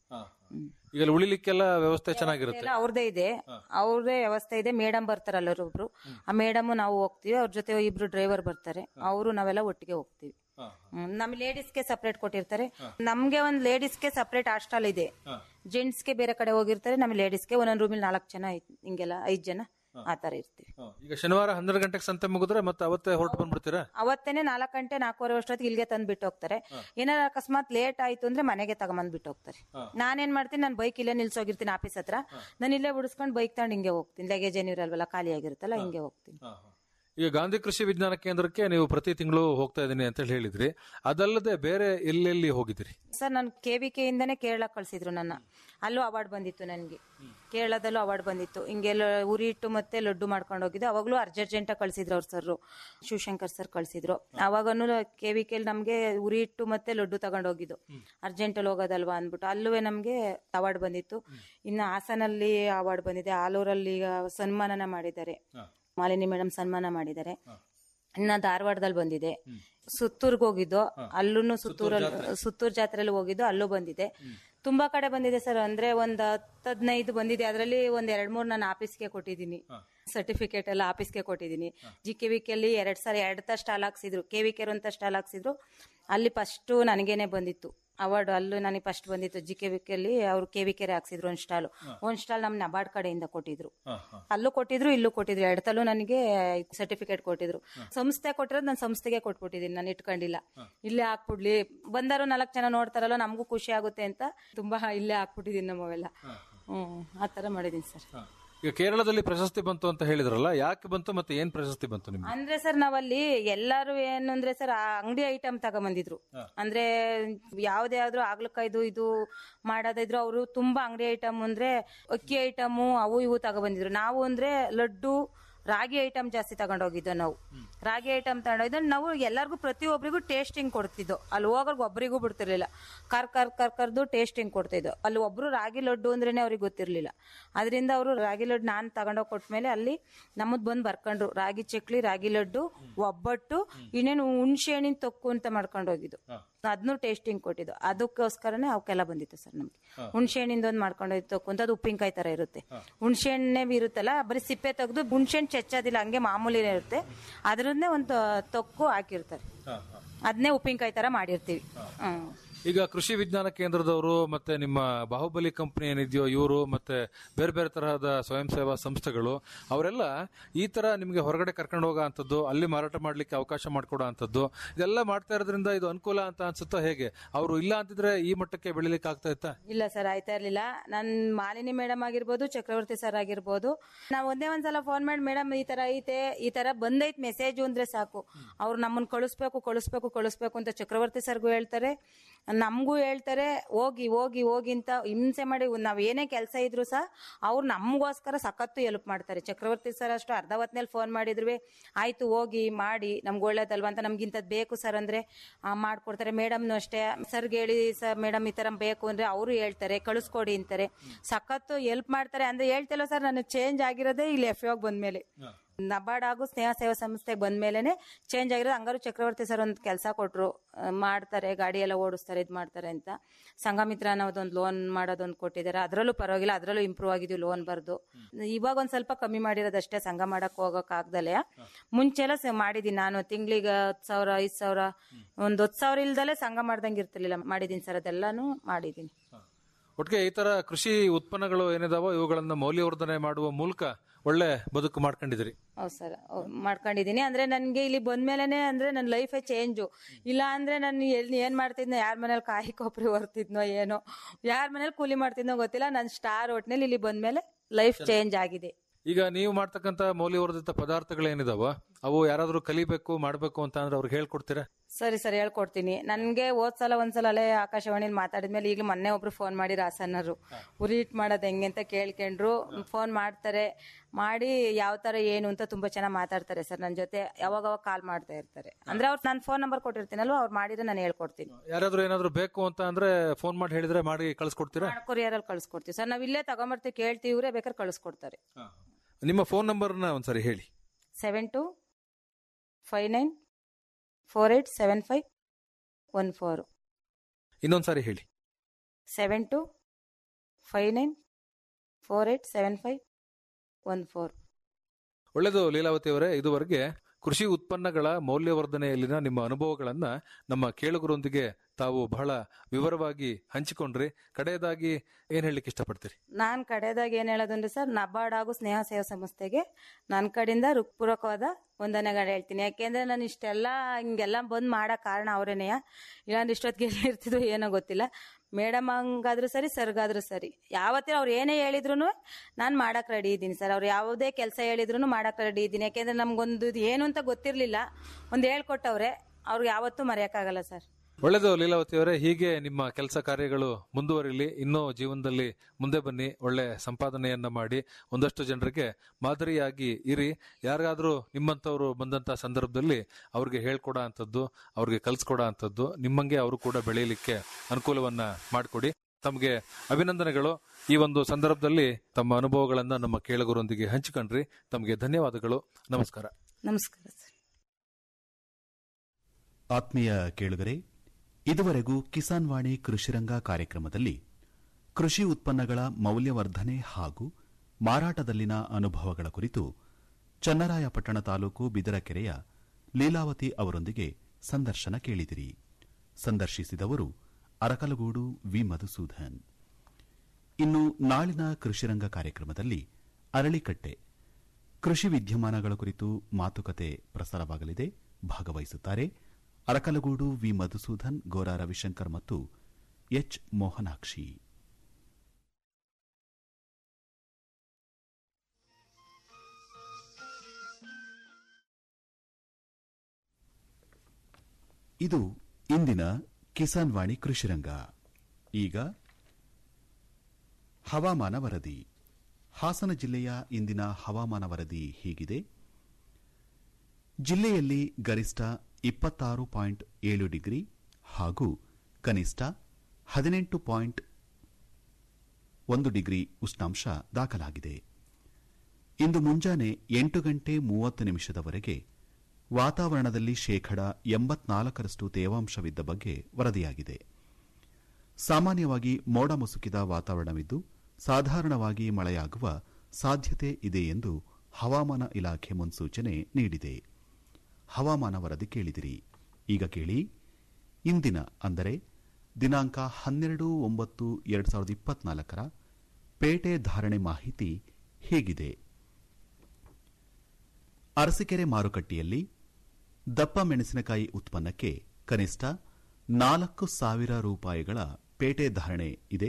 ಈಗ ಅಲ್ಲಿ ಉಳಿಲಿಕ್ಕೆಲ್ಲ ವ್ಯವಸ್ಥೆ ಚೆನ್ನಾಗಿರುತ್ತೆ ಎಲ್ಲ ಅವ್ರದೇ ಇದೆ ಅವ್ರದೇ ವ್ಯವಸ್ಥೆ ಇದೆ ಮೇಡಮ್ ಬರ್ತಾರಲ್ಲ ಒಬ್ರು ಆ ಮೇಡಮ್ ನಾವು ಹೋಗ್ತೀವಿ ಅವ್ರ ಜೊತೆ ಇಬ್ರು ಡ್ರೈವರ್ ಬರ್ತಾರೆ ಅವರು ನಾವೆಲ್ಲ ಒಟ್ಟಿಗೆ ಹೋಗ್ತೀವಿ ಹ್ಮ್. ನಮ್ ಲೇಡೀಸ್ಗೆ ಸಪರೇಟ್ ಕೊಟ್ಟಿರ್ತಾರೆ ನಮ್ಗೆ ಒಂದ್ ಲೇಡೀಸ್ಗೆ ಸಪರೇಟ್ ಹಾಸ್ಟೆಲ್ ಇದೆ ಜೆಂಟ್ಸ್ಗೆ ಬೇರೆ ಕಡೆ ಹೋಗಿರ್ತಾರೆ ನಮ್ ಲೇಡೀಸ್ಗೆ ಒಂದೊಂದ್ ರೂಮಲ್ಲಿ ನಾಲ್ಕು ಜನ ಐತ್- ಹಿಂಗೆಲ್ಲ ಐದ್ ಜನ ಆತರ ಇರ್ತೀವಿ ಈಗ ಶನಿವಾರ ಹನ್ನೆರಡು ಗಂಟೆಗೆ ಸಂತೆ ಮುಗಿದ್ರೆ ಮತ್ತೆ ಅವತ್ತೇ ಹೊರಟು ಬಂದ್ಬಿಡ್ತೀರಾ ಅವತ್ತೇನೆ ನಾಲ್ಕು ಗಂಟೆ ನಾಲ್ಕೂವರೆ ಅಷ್ಟೊತ್ತಿಗೆ ಇಲ್ಲಿಗೆ ತಂದು ಬಿಟ್ಟು ಹೋಗ್ತಾರೆ ಏನಾರ ಅಕಸ್ಮಾತ್ ಲೇಟ್ ಆಯ್ತು ಅಂದ್ರೆ ಮನೆಗೆ ತಗೊಂಬಂದ್ ಬಿಟ್ಟು ಹೋಗ್ತಾರೆ ನಾನೇನ್ ಮಾಡ್ತೀನಿ ನಾನು ಬೈಕ್ ಇಲ್ಲೇ ನಿಲ್ಸೋಗಿರ್ತೀನಿ ಆಫೀಸ್ ಹತ್ರ ನಾನು ಇಲ್ಲೇ ಬಿಡಿಸ್ಕೊಂಡು ಬೈಕ್ ತಗೊಂಡು ಹಿಂಗೆ ಹೋಗ್ತೀನಿ ಲಗೇಜ್ ಏನಿರಲ್ವಲ್ಲ ಖಾಲಿ ಆಗಿರುತ್ತಲ್ಲ ಹಿಂಗೆ ಹೋಗ್ತೀನಿ ಈಗ ಗಾಂಧಿ ಕೃಷಿ ವಿಜ್ಞಾನ ಕೇಂದ್ರಕ್ಕೆ ನೀವು ಪ್ರತಿ ತಿಂಗಳು ಹೋಗ್ತಾ ಇದ್ದೀನಿ ಅಂತ ಹೇಳಿ ಹೇಳಿದ್ರಿ ಅದಲ್ಲದೆ ಬೇರೆ ಎಲ್ಲೆಲ್ಲಿ ಹೋಗಿದ್ರಿ ಸರ್ ನಾನು ಕೆ ವಿ ಕೆ ಇಂದಾನೆ ಕೇರಳ ಕಳ್ಸಿದ್ರು ನನ್ನ ಅಲ್ಲೂ ಅವಾರ್ಡ್ ಬಂದಿತ್ತು ನನಗೆ ಕೇರಳದಲ್ಲೂ ಅವಾರ್ಡ್ ಬಂದಿತ್ತು ಹಿಂಗೆಲ್ಲ ಉರಿ ಇಟ್ಟು ಮತ್ತೆ ಲಡ್ಡು ಮಾಡ್ಕೊಂಡು ಹೋಗಿದ್ದು ಅವಾಗಲೂ ಅರ್ಜೆಂಟ್ ಕಳ್ಸಿದ್ರು ಅವ್ರ ಸರ್ ಶಿವಶಂಕರ್ ಸರ್ ಕಳ್ಸಿದ್ರು ಅವಾಗನು ಕೆ ವಿ ಕೆ ನಮಗೆ ಉರಿ ಇಟ್ಟು ಮತ್ತೆ ಲಡ್ಡು ತಗೊಂಡು ಹೋಗಿದ್ದು ಅರ್ಜೆಂಟಲ್ಲಿ ಹೋಗೋದಲ್ವಾ ಅಂದ್ಬಿಟ್ಟು ಅಲ್ಲೂ ನಮಗೆ ಅವಾರ್ಡ್ ಬಂದಿತ್ತು ಇನ್ನು ಹಾಸನಲ್ಲಿ ಅವಾರ್ಡ್ ಬಂದಿದೆ ಆಲೂರಲ್ಲಿ ಈಗ ಸನ್ಮಾನನ ಮಾಡಿದ್ದಾರೆ ಮಾಲಿನಿ ಮೇಡಮ್ ಸನ್ಮಾನ ಮಾಡಿದ್ದಾರೆ ಇನ್ನ ಧಾರವಾಡದಲ್ಲಿ ಬಂದಿದೆ ಸುತ್ತೂರ್ಗ್ ಹೋಗಿದ್ದು ಅಲ್ಲೂ ಸುತ್ತೂರಲ್ಲಿ ಸುತ್ತೂರ್ ಜಾತ್ರೆಯಲ್ಲಿ ಹೋಗಿದ್ದು ಅಲ್ಲೂ ಬಂದಿದೆ ತುಂಬಾ ಕಡೆ ಬಂದಿದೆ ಸರ್ ಅಂದ್ರೆ ಒಂದ್ ಹತ್ತು ಹದಿನೈದು ಬಂದಿದೆ ಅದರಲ್ಲಿ ಒಂದ್ ಎರಡ್ ಮೂರ್ ನಾನು ಆಫೀಸ್ಗೆ ಕೊಟ್ಟಿದ್ದೀನಿ ಸರ್ಟಿಫಿಕೇಟ್ ಎಲ್ಲ ಆಫೀಸ್ಗೆ ಕೊಟ್ಟಿದ್ದೀನಿ ಜಿ ಕೆ ವಿ ಕೆಲ್ಲಿ ಎರಡ್ ಸಾರಿ ಎರಡ್ ತ ಸ್ಟಾಲ್ ಹಾಕ್ಸಿದ್ರು ಕೆ ವಿ ಕೆರ್ ಅಂತ ಸ್ಟಾಲ್ ಹಾಕ್ಸಿದ್ರು ಅಲ್ಲಿ ಫಸ್ಟ್ ನನಗೇನೆ ಬಂದಿತ್ತು ಅವಾರ್ಡ್ ಅಲ್ಲೂ ನನಗೆ ಫಸ್ಟ್ ಬಂದಿತ್ತು ಜಿ ಕೆ ವಿ ಕೆಲ್ಲಿ ಅವ್ರು ಕೆ ವಿ ಕೆರೆ ಹಾಕ್ಸಿದ್ರು ಒಂದ್ ಸ್ಟಾಲ್ ಒಂದ್ ಸ್ಟಾಲ್ ನಮ್ ನಬಾರ್ಡ್ ಕಡೆಯಿಂದ ಕೊಟ್ಟಿದ್ರು ಅಲ್ಲೂ ಕೊಟ್ಟಿದ್ರು ಇಲ್ಲೂ ಕೊಟ್ಟಿದ್ರು ಎರಡತಲ್ಲೂ ನನಗೆ ಸರ್ಟಿಫಿಕೇಟ್ ಕೊಟ್ಟಿದ್ರು ಸಂಸ್ಥೆ ಕೊಟ್ಟಿರೋದು ನಾನು ಸಂಸ್ಥೆಗೆ ಕೊಟ್ಬಿಟ್ಟಿದ್ದೀನಿ ನಾನು ಇಟ್ಕೊಂಡಿಲ್ಲ ಇಲ್ಲೇ ಹಾಕ್ಬಿಡ್ಲಿ ಬಂದರು ನಾಲ್ಕು ಜನ ನೋಡ್ತಾರಲ್ಲ ನಮಗೂ ಖುಷಿ ಆಗುತ್ತೆ ಅಂತ ತುಂಬಾ ಇಲ್ಲೇ ಹಾಕ್ಬಿಟ್ಟಿದ್ದೀನಿ ನಮ್ಮವೆಲ್ಲ ಹ್ಮ್ ಆ ತರ ಮಾಡಿದೀನಿ ಸರ್ ಈಗ ಕೇರಳದಲ್ಲಿ ಪ್ರಶಸ್ತಿ ಬಂತು ಅಂತ ಹೇಳಿದ್ರಲ್ಲ ಯಾಕೆ ಬಂತು ಮತ್ತೆ ಏನ್ ಪ್ರಶಸ್ತಿ ಬಂತು ನಿಮ್ಗೆ ಅಂದ್ರೆ ಸರ್ ನಾವಲ್ಲಿ ಎಲ್ಲಾರು ಏನು ಅಂದ್ರೆ ಸರ್ ಆ ಅಂಗಡಿ ಐಟಮ್ ತಗೊಂಬಂದಿದ್ರು ಅಂದ್ರೆ ಯಾವ್ದೇ ಆದ್ರೂ ಆಗ್ಲಕಾಯ್ದು ಇದು ಮಾಡೋದಿದ್ರು ಅವರು ತುಂಬಾ ಅಂಗಡಿ ಐಟಮ್ ಅಂದ್ರೆ ಅಕ್ಕಿ ಐಟಮು ಅವು ಇವು ತಗೊಬಂದಿದ್ರು ನಾವು ಅಂದ್ರೆ ಲಡ್ಡು ರಾಗಿ ಐಟಮ್ ಜಾಸ್ತಿ ತಗೊಂಡೋಗಿದ್ದೋ ನಾವು ರಾಗಿ ಐಟಮ್ ತಗೊಂಡೋಗಿದ್ದು ನಾವು ಎಲ್ಲರಿಗೂ ಪ್ರತಿಯೊಬ್ಬರಿಗೂ ಟೇಸ್ಟಿಂಗ್ ಕೊಡ್ತಿದ್ದೋ ಅಲ್ಲಿ ಹೋಗೋರ್ಗೆ ಒಬ್ಬರಿಗೂ ಬಿಡ್ತಿರ್ಲಿಲ್ಲ ಕರ್ ಕರ್ ಕರ್ ಕರ್ದು ಟೇಸ್ಟಿಂಗ್ ಕೊಡ್ತಿದ್ದೋ ಅಲ್ಲಿ ಒಬ್ರು ರಾಗಿ ಲಡ್ಡು ಅಂದ್ರೇನೆ ಅವ್ರಿಗೆ ಗೊತ್ತಿರ್ಲಿಲ್ಲ ಅದರಿಂದ ಅವರು ರಾಗಿ ಲಡ್ಡು ನಾನು ತಗೊಂಡೋಗಿ ಕೊಟ್ಮೇಲೆ ಅಲ್ಲಿ ನಮ್ಮದ್ ಬಂದು ಬರ್ಕೊಂಡ್ರು ರಾಗಿ ಚಕ್ಲಿ ರಾಗಿ ಲಡ್ಡು ಒಬ್ಬಟ್ಟು ಇನ್ನೇನು ಹುಣ್ಸೆ ಹಣ್ಣಿನ ತೊಕ್ಕು ಅಂತ ಮಾಡ್ಕೊಂಡು ಹೋಗಿದ್ದು ಅದನ್ನು ಟೇಸ್ಟಿಂಗ್ ಕೊಟ್ಟಿದ್ದು ಅದಕ್ಕೋಸ್ಕರನೇ ಅವಕ್ಕೆಲ್ಲ ಬಂದಿತ್ತು ಸರ್ ನಮ್ಗೆ ಹುಣ್ಸೆ ಹಣ್ಣಿಂದ ಒಂದು ಮಾಡ್ಕೊಂಡು ಹೋಗಿದ್ದು ತೊಕ್ಕು ಅಂತ ಅದು ಉಪ್ಪಿನಕಾಯಿ ತರ ಇರುತ್ತೆ ಹುಣ್ಸೆ ಹಣ್ಣೆ ಇರುತ್ತಲ್ಲ ಬರೀ ಸಿಪ್ಪೆ ತೆಗೆದು ಹುಣ್ಸೆ ಹಣ್ಣು ಚೆಚ್ಚೋದಿಲ್ಲ ಹಂಗೆ ಮಾಮೂಲಿನೇ ಇರುತ್ತೆ ಅದರನ್ನೇ ಒಂದು ತೊಕ್ಕು ಹಾಕಿರ್ತಾರೆ ಅದನ್ನೇ ಉಪ್ಪಿನಕಾಯಿ ತರ ಮಾಡಿರ್ತೀವಿ ಹ್ಮ್ ಈಗ ಕೃಷಿ ವಿಜ್ಞಾನ ಕೇಂದ್ರದವರು ಮತ್ತೆ ನಿಮ್ಮ ಬಾಹುಬಲಿ ಕಂಪನಿ ಏನಿದೆಯೋ ಇವರು ಮತ್ತೆ ಬೇರೆ ಬೇರೆ ತರಹದ ಸ್ವಯಂ ಸೇವಾ ಸಂಸ್ಥೆಗಳು ಅವರೆಲ್ಲ ಈ ತರ ನಿಮ್ಗೆ ಹೊರಗಡೆ ಕರ್ಕೊಂಡು ಹೋಗೋ ಅಂಥದ್ದು ಅಲ್ಲಿ ಮಾರಾಟ ಮಾಡ್ಲಿಕ್ಕೆ ಅವಕಾಶ ಮಾಡ್ಕೊಡೋ ಅಂಥದ್ದು ಇದೆಲ್ಲ ಮಾಡ್ತಾ ಇರೋದ್ರಿಂದ ಇದು ಅನುಕೂಲ ಅಂತ ಅನ್ಸುತ್ತೋ ಹೇಗೆ ಅವರು ಇಲ್ಲ ಅಂತಿದ್ರೆ ಈ ಮಟ್ಟಕ್ಕೆ ಬೆಳಿಲಿಕ್ಕೆ ಆಗ್ತಾ ಇತ್ತಾ ಇಲ್ಲ ಸರ್ ಆಯ್ತಾ ಇರ್ಲಿಲ್ಲ ನನ್ ಮಾಲಿನಿ ಮೇಡಮ್ ಆಗಿರ್ಬೋದು ಚಕ್ರವರ್ತಿ ಸರ್ ಆಗಿರ್ಬೋದು ನಾವ್ ಒಂದೇ ಒಂದ್ಸಲ ಫೋನ್ ಮಾಡಿ ಮೇಡಮ್ ಈ ತರ ಐತೆ ಈ ತರ ಬಂದೈತ್ ಮೆಸೇಜ್ ಅಂದ್ರೆ ಸಾಕು ಅವ್ರು ನಮ್ಮನ್ನ ಕಳಿಸ್ಬೇಕು ಕಳಿಸ್ಬೇಕು ಕಳಿಸ್ಬೇಕು ಅಂತ ಚಕ್ರವರ್ತಿ ಸರ್ಗೂ ಹೇಳ್ತಾರೆ ನಮಗೂ ಹೇಳ್ತಾರೆ ಹೋಗಿ ಹೋಗಿ ಹೋಗಿ ಅಂತ ಹಿಂಸೆ ಮಾಡಿ ನಾವ್ ಏನೇ ಕೆಲಸ ಇದ್ರು ಸಹ ಅವ್ರು ನಮಗೋಸ್ಕರ ಸಖತ್ತು ಹೆಲ್ಪ್ ಮಾಡ್ತಾರೆ ಚಕ್ರವರ್ತಿ ಸರ್ ಅಷ್ಟು ಅರ್ಧ ಹೊತ್ನಲ್ಲಿ ಫೋನ್ ಮಾಡಿದ್ರು ಆಯ್ತು ಹೋಗಿ ಮಾಡಿ ನಮ್ಗೆ ಒಳ್ಳೇದಲ್ವಾ ಅಂತ ನಮ್ಗೆ ಇಂಥದ್ದು ಬೇಕು ಸರ್ ಅಂದ್ರೆ ಆ, ಮಾಡ್ಕೊಡ್ತಾರೆ ಮೇಡಮ್ನು ಅಷ್ಟೇ ಸರ್ಗೆ ಹೇಳಿ ಸರ್ ಮೇಡಮ್ ಈ ತರ ಬೇಕು ಅಂದ್ರೆ ಅವರು ಹೇಳ್ತಾರೆ ಕಳಿಸ್ಕೊಡಿ ಅಂತಾರೆ ಸಖತ್ತು ಹೆಲ್ಪ್ ಮಾಡ್ತಾರೆ ಅಂದ್ರೆ ಹೇಳ್ತಿಲ್ಲ ಸರ್ ನಾನು ಚೇಂಜ್ ಆಗಿರೋದೇ ಇಲ್ಲಿ ಎಫ್ ಬಂದ್ಮೇಲೆ ನಬಾರ್ಡ್ ಹಾಗೂ ಸ್ನೇಹ ಸೇವಾ ಸಂಸ್ಥೆಗೆ ಬಂದ್ಮೇಲೆನೆ ಚೇಂಜ್ ಆಗಿರೋದು ಹಂಗಾರು ಚಕ್ರವರ್ತಿ ಸರ್ ಒಂದು ಕೆಲಸ ಕೊಟ್ರು ಆ, ಮಾಡ್ತಾರೆ ಗಾಡಿ ಎಲ್ಲ ಓಡಿಸ್ತಾರೆ ಇದು ಮಾಡ್ತಾರೆ ಅಂತ ಸಂಘಮಿತ್ರ ಅನ್ನೋದೊಂದು ಲೋನ್ ಮಾಡೋದೊಂದು ಕೊಟ್ಟಿದ್ದಾರೆ ಅದರಲ್ಲೂ ಪರವಾಗಿಲ್ಲ ಅದರಲ್ಲೂ ಇಂಪ್ರೂವ್ ಆಗಿದ್ವಿ ಲೋನ್ ಬರ್ದು ಇವಾಗ ಒಂದ್ ಸ್ವಲ್ಪ ಕಮ್ಮಿ ಮಾಡಿರೋದಷ್ಟೇ ಸಂಘ ಮಾಡಕ್ ಹೋಗಕ್ ಆಗ್ದಲೆ ಮುಂಚೆಲ್ಲ ಸ- ಮಾಡಿದೀನಿ ನಾನು ತಿಂಗಳಿಗೆ ಹತ್ತು ಸಾವಿರ ಐದು ಸಾವಿರ ಒಂದ್ ಹತ್ತು ಸಾವಿರ ಇಲ್ದಲೆ ಸಂಘ ಮಾಡ್ದಂಗೆ ಇರ್ತಿರ್ಲಿಲ್ಲ ಮಾಡಿದೀನಿ ಸರ್ ಅದೆಲ್ಲಾನು ಮಾಡಿದೀನಿ ಒಟ್ಟಿಗೆ ಈ ತರ ಕೃಷಿ ಉತ್ಪನ್ನಗಳು ಏನಿದಾವೋ ಇವುಗಳನ್ನ ಮೌಲ್ಯವರ್ಧನೆ ಮಾಡುವ ಮೂಲಕ ಒಳ್ಳೆ ಬದುಕು ಮಾಡ್ಕೊಂಡಿದ್ದೀರಿ ಹೌದು ಸರ್ ಮಾಡ್ಕೊಂಡಿದ್ದೀನಿ ಅಂದ್ರೆ ನನ್ಗೆ ಇಲ್ಲಿ ಬಂದ್ಮೇಲೆನೆ ಅಂದ್ರೆ ನನ್ನ ಲೈಫೇ ಚೇಂಜು ಇಲ್ಲ ಅಂದ್ರೆ ನಾನು ಎಲ್ಲಿ ಏನ್ ಮಾಡ್ತಿದ್ನೋ ಯಾರ ಮನೇಲಿ ಕಾಯಿ ಕೊಬ್ಬರಿ ಹೊರ್ತಿದ್ನೋ ಏನೋ ಯಾರ ಮನೇಲಿ ಕೂಲಿ ಮಾಡ್ತಿದ್ನೋ ಗೊತ್ತಿಲ್ಲ ನನ್ನ ಸ್ಟಾರ್ ಹೋಟ್ನಲ್ಲಿ ಇಲ್ಲಿ ಬಂದ್ಮೇಲೆ ಲೈಫ್ ಚೇಂಜ್ ಆಗಿದೆ ಈಗ ನೀವು ಮಾಡ್ತಕ್ಕಂತ ಮೌಲ್ಯವರ್ಧಿತ ಪದಾರ್ಥಗಳೇನಿದಾವ ಅವು ಯಾರಾದ್ರೂ ಕಲಿಬೇಕು ಮಾಡ್ಬೇಕು ಅಂತ ಅಂದ್ರೆ ಅವ್ರಿಗೆ ಹೇಳ್ಕೊಡ್ತೀರಾ ಸರಿ ಸರಿ ಹೇಳ್ಕೊಡ್ತೀನಿ ನನ್ಗೆ ಹೋದ್ ಸಲ ಒಂದ್ಸಲ ಅಲ್ಲೇ ಆಕಾಶವಾಣಿಲಿ ಮಾತಾಡಿದ್ಮೇಲೆ ಈಗ ಮೊನ್ನೆ ಒಬ್ರು ಫೋನ್ ಮಾಡಿ ರಾಸನ್ನರು ಉರಿ ಹಿಟ್ ಮಾಡೋದು ಹೆಂಗೆ ಅಂತ ಕೇಳ್ಕೊಂಡ್ರು ಫೋನ್ ಮಾಡ್ತಾರೆ ಮಾಡಿ ಯಾವ ತರ ಏನು ಅಂತ ತುಂಬಾ ಚೆನ್ನಾಗಿ ಮಾತಾಡ್ತಾರೆ ಸರ್ ನನ್ನ ಜೊತೆ ಯಾವಾಗ ಅವಾಗ ಕಾಲ್ ಮಾಡ್ತಾ ಇರ್ತಾರೆ ಅಂದ್ರೆ ಅವ್ರು ನಾನು ಫೋನ್ ನಂಬರ್ ಕೊಟ್ಟಿರ್ತೀನಲ್ವ ಅವ್ರು ಮಾಡಿದ್ರೆ ನಾನು ಹೇಳ್ಕೊಡ್ತೀನಿ ಯಾರಾದ್ರೂ ಏನಾದ್ರು ಬೇಕು ಅಂತ ಅಂದ್ರೆ ಫೋನ್ ಮಾಡಿ ಹೇಳಿದ್ರೆ ಮಾಡಿ ಕಳ್ಸಿಕೊಡ್ತೀರಾ ಕೊರಿಯರ್ ಅಲ್ಲಿ ಕಳ್ಸ್ಕೊಡ್ತೀವಿ ಸರ್ ನಾವ್ ಇಲ್ಲೇ ತಗೊಂಬರ್ತೀವಿ ಕೇಳ್ತೀವಿ ಇವರೇ ಬೇಕಾದ್ರೆ ಕಳ್ಸ್ಕೊಡ್ತಾರೆ ನಿಮ್ಮ ಫೋನ್ ನಂಬರ್ನ ಒಂದ್ಸರಿ ಹೇಳಿ seven two five nine four eight seven five one four ಇನ್ನೊಂದ್ಸಾರಿ ಹೇಳಿ seven two five nine four eight seven five one four ಒಳ್ಳೆಯದು ಲೀಲಾವತಿ ಅವರೇ ಇದುವರೆಗೆ ಕೃಷಿ ಉತ್ಪನ್ನಗಳ ಮೌಲ್ಯವರ್ಧನೆಯಲ್ಲಿನ ನಿಮ್ಮ ಅನುಭವಗಳನ್ನ ನಮ್ಮ ಕೇಳುಗರೊಂದಿಗೆ ತಾವು ಬಹಳ ವಿವರವಾಗಿ ಹಂಚಿಕೊಂಡ್ರಿ ಕಡೆಯದಾಗಿ ಏನ್ ಹೇಳಲಿಕ್ಕೆ ಇಷ್ಟಪಡ್ತೀರಿ ನಾನ್ ಕಡೆದಾಗ ಏನ್ ಹೇಳೋದಂದ್ರೆ ಸರ್ ನಬಾರ್ಡ್ ಹಾಗೂ ಸ್ನೇಹ ಸೇವಾ ಸಂಸ್ಥೆಗೆ ನನ್ನ ಕಡೆಯಿಂದ ಹೃತ್ಪೂರ್ವಕವಾದ ವಂದನೆಗಳು ಹೇಳ್ತೀನಿ ಯಾಕೆಂದ್ರೆ ನಾನು ಇಷ್ಟೆಲ್ಲ ಹಿಂಗೆಲ್ಲ ಬಂದ್ ಮಾಡೋ ಕಾರಣ ಅವರೇನೆಯ ಇಲ್ಲಾಂದ್ರೆ ಇಷ್ಟೊತ್ತಿಗೆ ಎಲ್ಲಿ ಇರ್ತಿದ್ರು ಏನೋ ಗೊತ್ತಿಲ್ಲ ಮೇಡಮ್ ಹಂಗಾದ್ರೂ ಸರಿ ಸರ್ಗಾದ್ರೂ ಸರಿ ಯಾವತ್ತೇ ಅವ್ರು ಏನೇ ಹೇಳಿದ್ರು ನಾನು ಮಾಡಕ್ ರೆಡಿ ಇದ್ದೀನಿ ಸರ್ ಅವ್ರು ಯಾವುದೇ ಕೆಲಸ ಹೇಳಿದ್ರು ಮಾಡಕ್ ರೆಡಿ ಇದ್ದೀನಿ ಯಾಕೆಂದ್ರೆ ನಮ್ಗೊಂದು ಇದು ಏನು ಅಂತ ಗೊತ್ತಿರ್ಲಿಲ್ಲ ಒಂದು ಹೇಳ್ಕೊಟ್ಟವ್ರೆ ಅವ್ರಿಗೆ ಯಾವತ್ತೂ ಮರೆಯಕ್ಕಾಗಲ್ಲ ಸರ್ ಒಳ್ಳೆಯದು ಲೀಲಾವತಿ ಅವರೇ ಹೀಗೆ ನಿಮ್ಮ ಕೆಲಸ ಕಾರ್ಯಗಳು ಮುಂದುವರಿಲಿ ಇನ್ನೂ ಜೀವನದಲ್ಲಿ ಮುಂದೆ ಬನ್ನಿ ಒಳ್ಳೆ ಸಂಪಾದನೆಯನ್ನ ಮಾಡಿ ಒಂದಷ್ಟು ಜನರಿಗೆ ಮಾದರಿಯಾಗಿ ಇರಿ ಯಾರಿಗಾದ್ರೂ ನಿಮ್ಮಂಥವ್ರು ಬಂದಂತ ಸಂದರ್ಭದಲ್ಲಿ ಅವ್ರಿಗೆ ಹೇಳ್ಕೊಡೋ ಅಂಥದ್ದು ಅವ್ರಿಗೆ ಕಲ್ಸ್ಕೊಡೋ ಅಂಥದ್ದು ನಿಮ್ಮಂಗೆ ಅವರು ಕೂಡ ಬೆಳೆಯಲಿಕ್ಕೆ ಅನುಕೂಲವನ್ನ ಮಾಡಿಕೊಡಿ ತಮಗೆ ಅಭಿನಂದನೆಗಳು ಈ ಒಂದು ಸಂದರ್ಭದಲ್ಲಿ ತಮ್ಮ ಅನುಭವಗಳನ್ನ ನಮ್ಮ ಕೇಳುಗರೊಂದಿಗೆ ಹಂಚಿಕೊಂಡ್ರಿ ತಮಗೆ ಧನ್ಯವಾದಗಳು ನಮಸ್ಕಾರ ನಮಸ್ಕಾರ ಸರ್ ಆತ್ಮೀಯ ಕೇಳುಗರೆ ಇದುವರೆಗೂ ಕಿಸಾನ್ ವಾಣಿ ಕೃಷಿರಂಗ ಕಾರ್ಯಕ್ರಮದಲ್ಲಿ ಕೃಷಿ ಉತ್ಪನ್ನಗಳ ಮೌಲ್ಯವರ್ಧನೆ ಹಾಗೂ ಮಾರಾಟದಲ್ಲಿನ ಅನುಭವಗಳ ಕುರಿತು ಚನ್ನರಾಯಪಟ್ಟಣ ತಾಲೂಕು ಬಿದರಕೆರೆಯ ಲೀಲಾವತಿ ಅವರೊಂದಿಗೆ ಸಂದರ್ಶನ ಕೇಳಿದಿರಿ ಸಂದರ್ಶಿಸಿದವರು ಅರಕಲಗೂಡು ವಿ ಮಧುಸೂದನ್ ಇನ್ನು ನಾಳಿನ ಕೃಷಿರಂಗ ಕಾರ್ಯಕ್ರಮದಲ್ಲಿ ಅರಳಿಕಟ್ಟೆ ಕೃಷಿ ವಿದ್ಯಮಾನಗಳ ಕುರಿತು ಮಾತುಕತೆ ಪ್ರಸಾರವಾಗಲಿದೆ ಭಾಗವಹಿಸುತ್ತಾರೆ ಅರಕಲಗೂಡು ವಿ ಮಧುಸೂದನ್ ಗೋರಾ ರವಿಶಂಕರ್ ಮತ್ತು ಎಚ್ ಮೋಹನಾಕ್ಷಿ ಇದು ಇಂದಿನ ಕಿಸಾನ್ ವಾಣಿ ಕೃಷಿರಂಗ ಈಗ ಹವಾಮಾನ ವರದಿ ಹಾಸನ ಜಿಲ್ಲೆಯ ಇಂದಿನ ಹವಾಮಾನ ವರದಿ ಹೀಗಿದೆ ಜಿಲ್ಲೆಯಲ್ಲಿ ಗರಿಷ್ಠ ಇಪ್ಪತ್ತಾರು ಪಾಯಿಂಟ್ ಏಳು ಡಿಗ್ರಿ ಹಾಗೂ ಕನಿಷ್ಠ ಹದಿನೆಂಟು ಪಾಯಿಂಟ್ ಒಂದು ಡಿಗ್ರಿ ಉಷ್ಣಾಂಶ ದಾಖಲಾಗಿದೆ ಇಂದು ಮುಂಜಾನೆ ಎಂಟು ಗಂಟೆ ಮೂವತ್ತು ನಿಮಿಷದವರೆಗೆ ವಾತಾವರಣದಲ್ಲಿ ಶೇಕಡ ಎಂಬತ್ನಾಲ್ಕರಷ್ಟು ತೇವಾಂಶವಿದ್ದ ಬಗ್ಗೆ ವರದಿಯಾಗಿದೆ ಸಾಮಾನ್ಯವಾಗಿ ಮೋಡ ಮುಸುಕಿದ ವಾತಾವರಣವಿದ್ದು ಸಾಧಾರಣವಾಗಿ ಮಳೆಯಾಗುವ ಸಾಧ್ಯತೆ ಇದೆ ಎಂದು ಹವಾಮಾನ ಇಲಾಖೆ ಮುನ್ಸೂಚನೆ ನೀಡಿದೆ ಹವಾಮಾನ ವರದಿ ಕೇಳಿದಿರಿ ಈಗ ಕೇಳಿ ಇಂದಿನ ಅಂದರೆ ದಿನಾಂಕ ಹನ್ನೆರಡು ಒಂಬತ್ತು ಎರಡು ಸಾವಿರದ ಇಪ್ಪತ್ನಾಲ್ಕರ ಪೇಟೆ ಧಾರಣೆ ಮಾಹಿತಿ ಹೀಗಿದೆ ಅರಸೀಕೆರೆ ಮಾರುಕಟ್ಟೆಯಲ್ಲಿ ದಪ್ಪ ಮೆಣಸಿನಕಾಯಿ ಉತ್ಪನ್ನಕ್ಕೆ ಕನಿಷ್ಠ ನಾಲ್ಕು ಸಾವಿರ ರೂಪಾಯಿಗಳ ಪೇಟೆ ಧಾರಣೆ ಇದೆ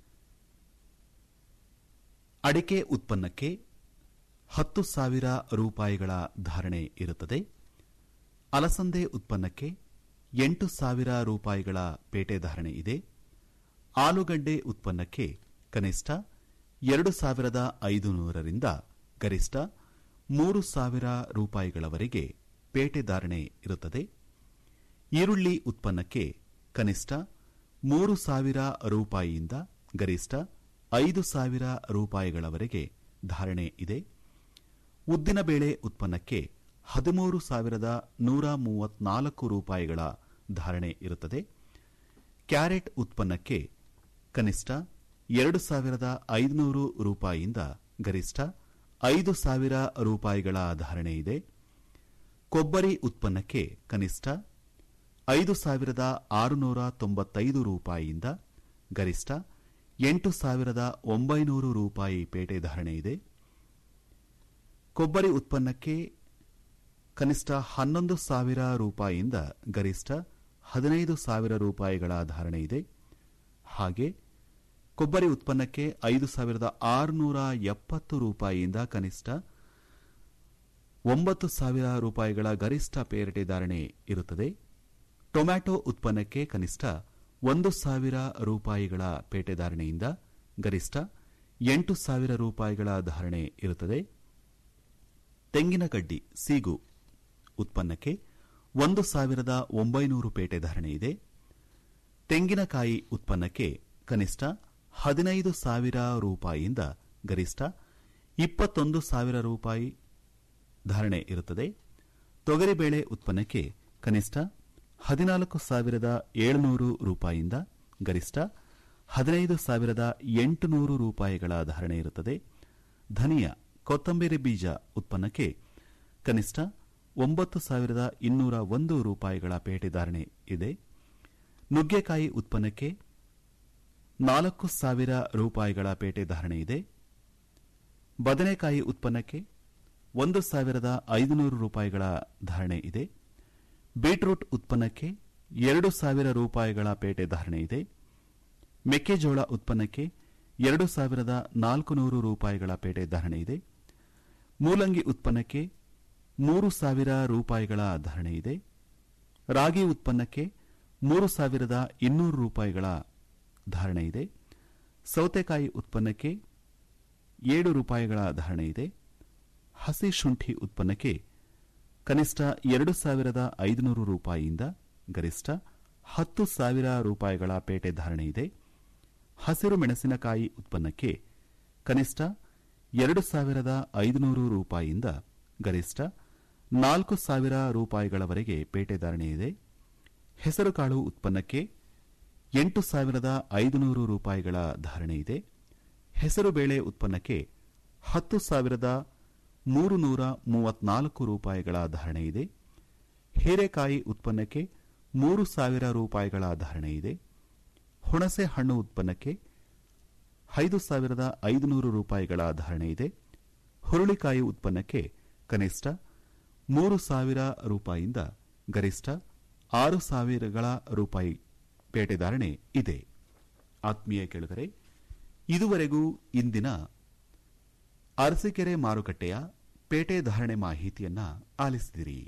ಅಡಿಕೆ ಉತ್ಪನ್ನಕ್ಕೆ ಹತ್ತು ಸಾವಿರ ರೂಪಾಯಿಗಳ ಧಾರಣೆ ಇರುತ್ತದೆ ಅಲಸಂದೆ ಉತ್ಪನ್ನಕ್ಕೆ ಎಂಟು ಸಾವಿರ ರೂಪಾಯಿಗಳ ಪೇಟೆ ಧಾರಣೆ ಇದೆ ಆಲೂಗಡ್ಡೆ ಉತ್ಪನ್ನಕ್ಕೆ ಕನಿಷ್ಠ ಎರಡು ಸಾವಿರದ ಐದು ನೂರರಿಂದ ಗರಿಷ್ಠ ಮೂರು ಸಾವಿರ ರೂಪಾಯಿಗಳವರೆಗೆ ಪೇಟೆ ಧಾರಣೆ ಇರುತ್ತದೆ ಈರುಳ್ಳಿ ಉತ್ಪನ್ನಕ್ಕೆ ಕನಿಷ್ಠ ಮೂರು ಸಾವಿರ ರೂಪಾಯಿಯಿಂದ ಗರಿಷ್ಠ ಐದು ಸಾವಿರ ರೂಪಾಯಿಗಳವರೆಗೆ ಧಾರಣೆ ಇದೆ ಉದ್ದಿನಬೇಳೆ ಉತ್ಪನ್ನಕ್ಕೆ ಹದಿಮೂರು ಸಾವಿರದ ನೂರ ಮೂವತ್ನಾಲ್ಕು ರೂಪಾಯಿಗಳ ಧಾರಣೆ ಇರುತ್ತದೆ ಕ್ಯಾರೆಟ್ ಉತ್ಪನ್ನಕ್ಕೆ ಕನಿಷ್ಠ ಎರಡು ಸಾವಿರದ ಐದುನೂರು ರೂಪಾಯಿಯಿಂದ ಗರಿಷ್ಠ ಐದು ಸಾವಿರ ರೂಪಾಯಿಗಳ ಧಾರಣೆ ಇದೆ ಕೊಬ್ಬರಿ ಉತ್ಪನ್ನಕ್ಕೆ ಕನಿಷ್ಠ ಐದು ಸಾವಿರದ ಆರುನೂರ ತೊಂಬತ್ತೈದು ರೂಪಾಯಿಯಿಂದ ಗರಿಷ್ಠ ಎಂಟು ಸಾವಿರದ ಒಂಬೈನೂರು ರೂಪಾಯಿ ಪೇಟೆ ಧಾರಣೆ ಇದೆ ಕೊಬ್ಬರಿ ಉತ್ಪನ್ನಕ್ಕೆ ಕನಿಷ್ಠ ಹನ್ನೊಂದು ಸಾವಿರ ರೂಪಾಯಿಯಿಂದ ಗರಿಷ್ಠ ಹದಿನೈದು ಸಾವಿರ ರೂಪಾಯಿಗಳ ಧಾರಣೆ ಇದೆ ಹಾಗೆ ಕೊಬ್ಬರಿ ಉತ್ಪನ್ನಕ್ಕೆ ಐದು ಸಾವಿರದ ಆರುನೂರ ಎಪ್ಪತ್ತು ರೂಪಾಯಿಯಿಂದ ಕನಿಷ್ಠ ಒಂಬತ್ತು ಸಾವಿರ ರೂಪಾಯಿಗಳ ಗರಿಷ್ಠ ಪೇರಟೆ ಧಾರಣೆ ಇರುತ್ತದೆ ಟೊಮ್ಯಾಟೊ ಉತ್ಪನ್ನಕ್ಕೆ ಕನಿಷ್ಠ ಒಂದು ಸಾವಿರ ರೂಪಾಯಿಗಳ ಪೇಟೆ ಧಾರಣೆಯಿಂದ ಗರಿಷ್ಠ ಎಂಟು ಸಾವಿರ ರೂಪಾಯಿಗಳ ಧಾರಣೆ ಇರುತ್ತದೆ ತೆಂಗಿನ ಕಡ್ಡಿ ಸೀಗು ಉತ್ಪನ್ನಕ್ಕೆ ಒಂದು ಸಾವಿರದ ಒಂಬೈನೂರು ಪೇಟೆ ಧಾರಣೆ ಇದೆ ತೆಂಗಿನಕಾಯಿ ಉತ್ಪನ್ನಕ್ಕೆ ಕನಿಷ್ಠ ಹದಿನೈದು ಸಾವಿರ ರೂಪಾಯಿಯಿಂದ ಗರಿಷ್ಠ ಇಪ್ಪತ್ತೊಂದು ಸಾವಿರ ರೂಪಾಯಿ ಧಾರಣೆ ಇರುತ್ತದೆ ತೊಗರಿಬೇಳೆ ಉತ್ಪನ್ನಕ್ಕೆ ಕನಿಷ್ಠ ಹದಿನಾಲ್ಕು ಸಾವಿರದ ಏಳುನೂರು ರೂಪಾಯಿಯಿಂದ ಗರಿಷ್ಠ ಹದಿನೈದು ಸಾವಿರದ ಎಂಟುನೂರು ರೂಪಾಯಿಗಳ ಧಾರಣೆ ಇರುತ್ತದೆ ಧನಿಯಾ ಕೊತ್ತಂಬರಿ ಬೀಜ ಉತ್ಪನ್ನಕ್ಕೆ ಕನಿಷ್ಠ ಒಂಬತ್ತು ಸಾವಿರದ ಇನ್ನೂರ ಒಂದು ರೂಪಾಯಿಗಳ ಪೇಟೆ ಧಾರಣೆ ಇದೆ ನುಗ್ಗೆಕಾಯಿ ಉತ್ಪನ್ನಕ್ಕೆ ನಾಲ್ಕು ಸಾವಿರ ರೂಪಾಯಿಗಳ ಪೇಟೆ ಧಾರಣೆ ಇದೆ ಬದನೆಕಾಯಿ ಉತ್ಪನ್ನಕ್ಕೆ ಒಂದು ಸಾವಿರದ ಐದುನೂರು ರೂಪಾಯಿಗಳ ಧಾರಣೆ ಇದೆ ಬೀಟ್ರೂಟ್ ಉತ್ಪನ್ನಕ್ಕೆ ಎರಡು ಸಾವಿರ ರೂಪಾಯಿಗಳ ಪೇಟೆ ಧಾರಣೆ ಇದೆ ಮೆಕ್ಕೆಜೋಳ ಉತ್ಪನ್ನಕ್ಕೆ ಎರಡು ಸಾವಿರದ ನಾಲ್ಕುನೂರು ರೂಪಾಯಿಗಳ ಪೇಟೆ ಧಾರಣೆ ಇದೆ ಮೂಲಂಗಿ ಉತ್ಪನ್ನಕ್ಕೆ ಮೂರು ಸಾವಿರ ರೂಪಾಯಿಗಳ ಧಾರಣೆ ಇದೆ ರಾಗಿ ಉತ್ಪನ್ನಕ್ಕೆ ಮೂರು ಸಾವಿರದ ಇನ್ನೂರು ರೂಪಾಯಿಗಳ ಧಾರಣೆ ಇದೆ ಸೌತೆಕಾಯಿ ಉತ್ಪನ್ನಕ್ಕೆ ಏಳು ರೂಪಾಯಿಗಳ ಧಾರಣೆ ಇದೆ ಹಸಿ ಶುಂಠಿ ಉತ್ಪನ್ನಕ್ಕೆ ಕನಿಷ್ಠ ಎರಡು ಸಾವಿರದ ಐದುನೂರು ರೂಪಾಯಿಯಿಂದ ಗರಿಷ್ಠ ಹತ್ತು ಸಾವಿರ ರೂಪಾಯಿಗಳ ಪೇಟೆ ಧಾರಣೆ ಇದೆ ಹಸಿರು ಮೆಣಸಿನಕಾಯಿ ಉತ್ಪನ್ನಕ್ಕೆ ಕನಿಷ್ಠ ಎರಡು ಸಾವಿರದ ಐದುನೂರು ರೂಪಾಯಿಯಿಂದ ಗರಿಷ್ಠ ನಾಲ್ಕು ಸಾವಿರ ರೂಪಾಯಿಗಳವರೆಗೆ ಪೇಟೆ ಧಾರಣೆ ಇದೆ ಹೆಸರುಕಾಳು ಉತ್ಪನ್ನಕ್ಕೆ ಎಂಟು ಸಾವಿರದ ಐದುನೂರು ರೂಪಾಯಿಗಳ ಧಾರಣೆ ಇದೆ ಹೆಸರುಬೇಳೆ ಉತ್ಪನ್ನಕ್ಕೆ ಹತ್ತು ಸಾವಿರದ ಮೂರು ನೂರ ಮೂವತ್ನಾಲ್ಕು ರೂಪಾಯಿಗಳ ಧಾರಣೆ ಇದೆ ಹೀರೆಕಾಯಿ ಉತ್ಪನ್ನಕ್ಕೆ ಮೂರು ಸಾವಿರ ರೂಪಾಯಿಗಳ ಧಾರಣೆ ಇದೆ ಹುಣಸೆ ಹಣ್ಣು ಉತ್ಪನ್ನಕ್ಕೆ ಐದು ಸಾವಿರದ ಐದುನೂರು ರೂಪಾಯಿಗಳ ಧಾರಣೆ ಇದೆ ಹುರುಳಿಕಾಯಿ ಉತ್ಪನ್ನಕ್ಕೆ ಕನಿಷ್ಠ ಮೂರು ಸಾವಿರ ರೂಪಾಯಿಯಿಂದ ಗರಿಷ್ಠ ಆರು ಸಾವಿರಗಳ ರೂಪಾಯಿ ಪೇಟೆ ಧಾರಣೆ ಇದೆ ಆತ್ಮೀಯ ಕೆಳಗರೆ ಇದುವರೆಗೂ ಇಂದಿನ ಅರಸೀಕೆರೆ ಮಾರುಕಟ್ಟೆಯ ಪೇಟೆ ಧಾರಣೆ ಮಾಹಿತಿಯನ್ನ ಆಲಿಸಿದಿರಿ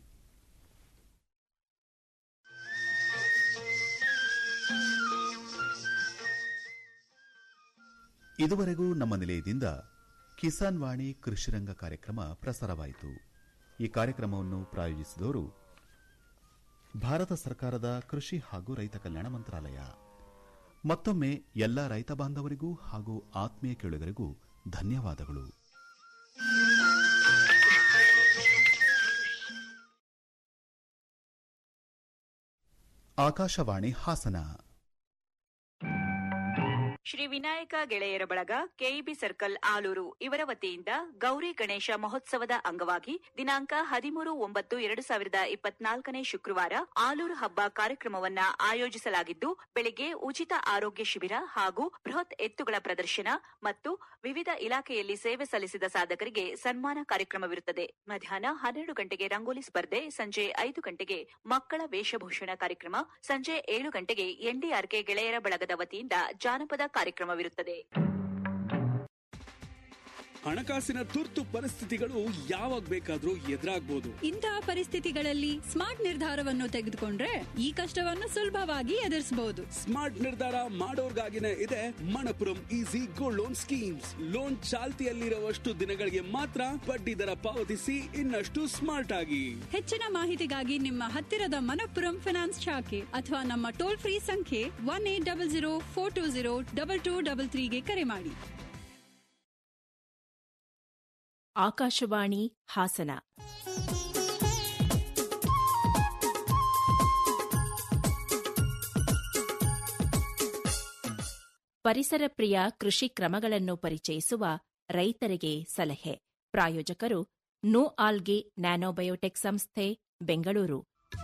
ಇದುವರೆಗೂ ನಮ್ಮ ನಿಲಯದಿಂದ ಕಿಸಾನ್ ವಾಣಿ ಕೃಷಿರಂಗ ಕಾರ್ಯಕ್ರಮ ಪ್ರಸಾರವಾಯಿತು ಈ ಕಾರ್ಯಕ್ರಮವನ್ನು ಪ್ರಾಯೋಜಿಸಿದವರು ಭಾರತ ಸರ್ಕಾರದ ಕೃಷಿ ಹಾಗೂ ರೈತ ಕಲ್ಯಾಣ ಮಂತ್ರಾಲಯ ಮತ್ತೊಮ್ಮೆ ಎಲ್ಲ ರೈತ ಬಾಂಧವರಿಗೂ ಹಾಗೂ ಆತ್ಮೀಯ ಕೇಳುಗರಿಗೂ ಧನ್ಯವಾದಗಳು ಆಕಾಶವಾಣಿ ಹಾಸನ ಶ್ರೀ ವಿನಾಯಕ ಗೆಳೆಯರ ಬಳಗ ಕೆಇಬಿ ಸರ್ಕಲ್ ಆಲೂರು ಇವರ ವತಿಯಿಂದ ಗೌರಿ ಗಣೇಶ ಮಹೋತ್ಸವದ ಅಂಗವಾಗಿ ದಿನಾಂಕ ಹದಿಮೂರು ಒಂಬತ್ತು ಎರಡು ಸಾವಿರದ ಇಪ್ಪತ್ನಾಲ್ಕನೇ ಶುಕ್ರವಾರ ಆಲೂರು ಹಬ್ಬ ಕಾರ್ಯಕ್ರಮವನ್ನ ಆಯೋಜಿಸಲಾಗಿದ್ದು ಬೆಳಿಗ್ಗೆ ಉಚಿತ ಆರೋಗ್ಯ ಶಿಬಿರ ಹಾಗೂ ಬೃಹತ್ ಎತ್ತುಗಳ ಪ್ರದರ್ಶನ ಮತ್ತು ವಿವಿಧ ಇಲಾಖೆಯಲ್ಲಿ ಸೇವೆ ಸಲ್ಲಿಸಿದ ಸಾಧಕರಿಗೆ ಸನ್ಮಾನ ಕಾರ್ಯಕ್ರಮವಿರುತ್ತದೆ ಮಧ್ಯಾಹ್ನ ಹನ್ನೆರಡು ಗಂಟೆಗೆ ರಂಗೋಲಿ ಸ್ಪರ್ಧೆ ಸಂಜೆ ಐದು ಗಂಟೆಗೆ ಮಕ್ಕಳ ವೇಷಭೂಷಣ ಕಾರ್ಯಕ್ರಮ ಸಂಜೆ ಏಳು ಗಂಟೆಗೆ ಎನ್ಡಿಆರ್ಕೆ ಗೆಳೆಯರ ಬಳಗದ ವತಿಯಿಂದ ಜಾನಪದ ಕಾರ್ಯಕ್ರಮವಿರುತ್ತದೆ ಹಣಕಾಸಿನ ತುರ್ತು ಪರಿಸ್ಥಿತಿಗಳು ಯಾವಾಗ ಬೇಕಾದ್ರೂ ಎದುರಾಗ್ಬೋದು ಇಂತಹ ಪರಿಸ್ಥಿತಿಗಳಲ್ಲಿ ಸ್ಮಾರ್ಟ್ ನಿರ್ಧಾರವನ್ನು ತೆಗೆದುಕೊಂಡ್ರೆ ಈ ಕಷ್ಟವನ್ನು ಸುಲಭವಾಗಿ ಎದುರಿಸಬಹುದು ಸ್ಮಾರ್ಟ್ ನಿರ್ಧಾರ ಮಾಡೋರ್ಗಾಗಿನೇ ಇದೆ Manappuram easy gold loan schemes loan ಚಾಲ್ತಿಯಲ್ಲಿರುವಷ್ಟು ದಿನಗಳಿಗೆ ಮಾತ್ರ ಬಡ್ಡಿ ದರ ಪಾವತಿಸಿ ಇನ್ನಷ್ಟು ಸ್ಮಾರ್ಟ್ ಆಗಿ ಹೆಚ್ಚಿನ ಮಾಹಿತಿಗಾಗಿ ನಿಮ್ಮ ಹತ್ತಿರದ ಮನಪ್ಪುರಂ ಫಿನಾನ್ಸ್ ಶಾಖೆ ಅಥವಾ ನಮ್ಮ ಟೋಲ್ ಫ್ರೀ ಸಂಖ್ಯೆ one eight double zero four two zero double two double ತ್ರೀಗೆ ಕರೆ ಮಾಡಿ ಆಕಾಶವಾಣಿ ಹಾಸನ ಪರಿಸರ ಪ್ರಿಯ ಕೃಷಿ ಕ್ರಮಗಳನ್ನು ಪರಿಚಯಿಸುವ ರೈತರಿಗೆ ಸಲಹೆ ಪ್ರಾಯೋಜಕರು ನೋ ಆಲ್ಗಿ ನ್ಯಾನೋಬಯೋಟೆಕ್ ಸಂಸ್ಥೆ ಬೆಂಗಳೂರು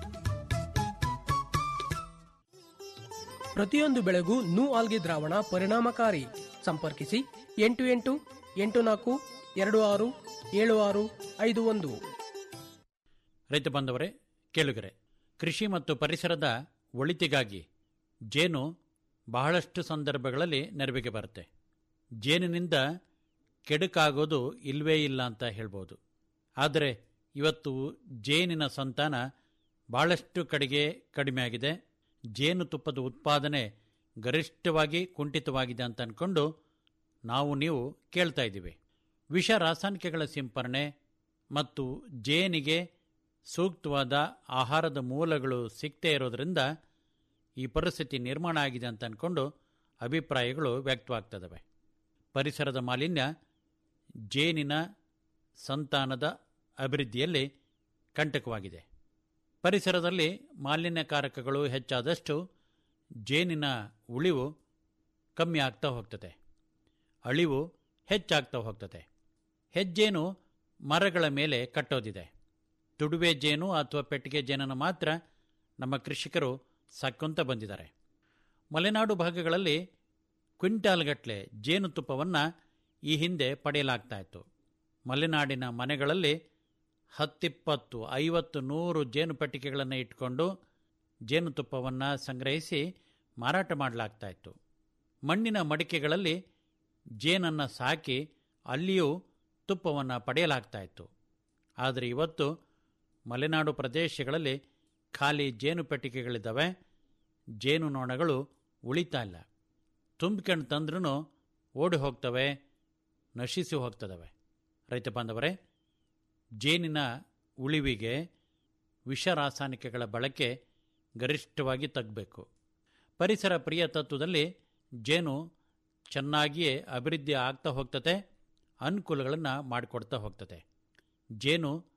ಪ್ರತಿಯೊಂದು ಬೆಳೆಗೂ ನೂ ಆಲ್ಗಿ ದ್ರಾವಣ ಪರಿಣಾಮಕಾರಿ ಸಂಪರ್ಕಿಸಿ ಎಂಟು ಎಂಟು ಎಂಟು ನಾಲ್ಕು ಎರಡು ಆರು ಏಳು ಆರು ಐದು ಒಂದು ರೈತ ಬಾಂಧವರೇ ಕೇಳುಗರೆ ಕೃಷಿ ಮತ್ತು ಪರಿಸರದ ಒಳಿತಿಗಾಗಿ ಜೇನು ಬಹಳಷ್ಟು ಸಂದರ್ಭಗಳಲ್ಲಿ ನೆರವಿಗೆ ಬರುತ್ತೆ ಜೇನಿನಿಂದ ಕೆಡುಕಾಗೋದು ಇಲ್ವೇ ಇಲ್ಲ ಅಂತ ಹೇಳ್ಬೋದು ಆದರೆ ಇವತ್ತು ಜೇನಿನ ಸಂತಾನ ಬಹಳಷ್ಟು ಕಡೆಗೆ ಕಡಿಮೆಯಾಗಿದೆ ಜೇನುತುಪ್ಪದ ಉತ್ಪಾದನೆ ಗರಿಷ್ಠವಾಗಿ ಕುಂಠಿತವಾಗಿದೆ ಅಂತ ಅಂದ್ಕೊಂಡು ನಾವು ನೀವು ಕೇಳ್ತಾ ಇದ್ದೀವಿ ವಿಷ ರಾಸಾಯನಿಕಗಳ ಸಿಂಪರಣೆ ಮತ್ತು ಜೇನಿಗೆ ಸೂಕ್ತವಾದ ಆಹಾರದ ಮೂಲಗಳು ಸಿಗದೇ ಇರೋದರಿಂದ ಈ ಪರಿಸ್ಥಿತಿ ನಿರ್ಮಾಣ ಆಗಿದೆ ಅಂತ ಅಂದ್ಕೊಂಡು ಅಭಿಪ್ರಾಯಗಳು ವ್ಯಕ್ತವಾಗ್ತದವೆ ಪರಿಸರದ ಮಾಲಿನ್ಯ ಜೇನಿನ ಸಂತಾನದ ಅಭಿವೃದ್ಧಿಯಲ್ಲಿ ಕಂಟಕವಾಗಿದೆ ಪರಿಸರದಲ್ಲಿ ಮಾಲಿನ್ಯಕಾರಕಗಳು ಹೆಚ್ಚಾದಷ್ಟು ಜೇನಿನ ಉಳಿವು ಕಮ್ಮಿ ಆಗ್ತಾ ಹೋಗ್ತದೆ ಅಳಿವು ಹೆಚ್ಚಾಗ್ತಾ ಹೋಗ್ತದೆ ಹೆಜ್ಜೇನು ಮರಗಳ ಮೇಲೆ ಕಟ್ಟೋದಿದೆ ತುಡುವೆ ಜೇನು ಅಥವಾ ಪೆಟ್ಟಿಗೆ ಜೇನನ್ನು ಮಾತ್ರ ನಮ್ಮ ಕೃಷಿಕರು ಸಾಕೊಂತ ಬಂದಿದ್ದಾರೆ ಮಲೆನಾಡು ಭಾಗಗಳಲ್ಲಿ ಕ್ವಿಂಟಾಲ್ಗಟ್ಟಲೆ ಜೇನುತುಪ್ಪವನ್ನು ಈ ಹಿಂದೆ ಪಡೆಯಲಾಗ್ತಾ ಇತ್ತು ಮಲೆನಾಡಿನ ಮನೆಗಳಲ್ಲಿ ಹತ್ತಿಪ್ಪತ್ತು ಐವತ್ತು ನೂರು ಜೇನು ಪೆಟ್ಟಿಗೆಗಳನ್ನು ಇಟ್ಕೊಂಡು ಜೇನುತುಪ್ಪವನ್ನು ಸಂಗ್ರಹಿಸಿ ಮಾರಾಟ ಮಾಡಲಾಗ್ತಾ ಇತ್ತು ಮಣ್ಣಿನ ಮಡಿಕೆಗಳಲ್ಲಿ ಜೇನನ್ನು ಸಾಕಿ ಅಲ್ಲಿಯೂ ತುಪ್ಪವನ್ನು ಪಡೆಯಲಾಗ್ತಾ ಇತ್ತು ಆದರೆ ಇವತ್ತು ಮಲೆನಾಡು ಪ್ರದೇಶಗಳಲ್ಲಿ ಖಾಲಿ ಜೇನು ಪೆಟ್ಟಿಗೆಗಳಿದ್ದಾವೆ ಜೇನು ನೊಣಗಳು ಉಳಿತಾ ಇಲ್ಲ ತುಂಬಿಕೊಂಡು ತಂದ್ರೂ ಓಡಿ ಹೋಗ್ತವೆ ನಶಿಸಿ ಹೋಗ್ತದವೆ ರೈತ ಬಾಂಧವರೇ ಜೇನಿನ ಉಳಿವಿಗೆ ವಿಷ ರಾಸಾಯನಿಕಗಳ ಬಳಕೆ ಗರಿಷ್ಠವಾಗಿ ತಗ್ಗಬೇಕು ಪರಿಸರ ಪ್ರಿಯ ತತ್ವದಲ್ಲಿ ಜೇನು ಚೆನ್ನಾಗಿಯೇ ಅಭಿವೃದ್ಧಿ ಆಗ್ತಾ ಹೋಗ್ತದೆ ಅನುಕೂಲಗಳನ್ನು ಮಾಡಿಕೊಡ್ತಾ ಹೋಗ್ತದೆ ಜೇನು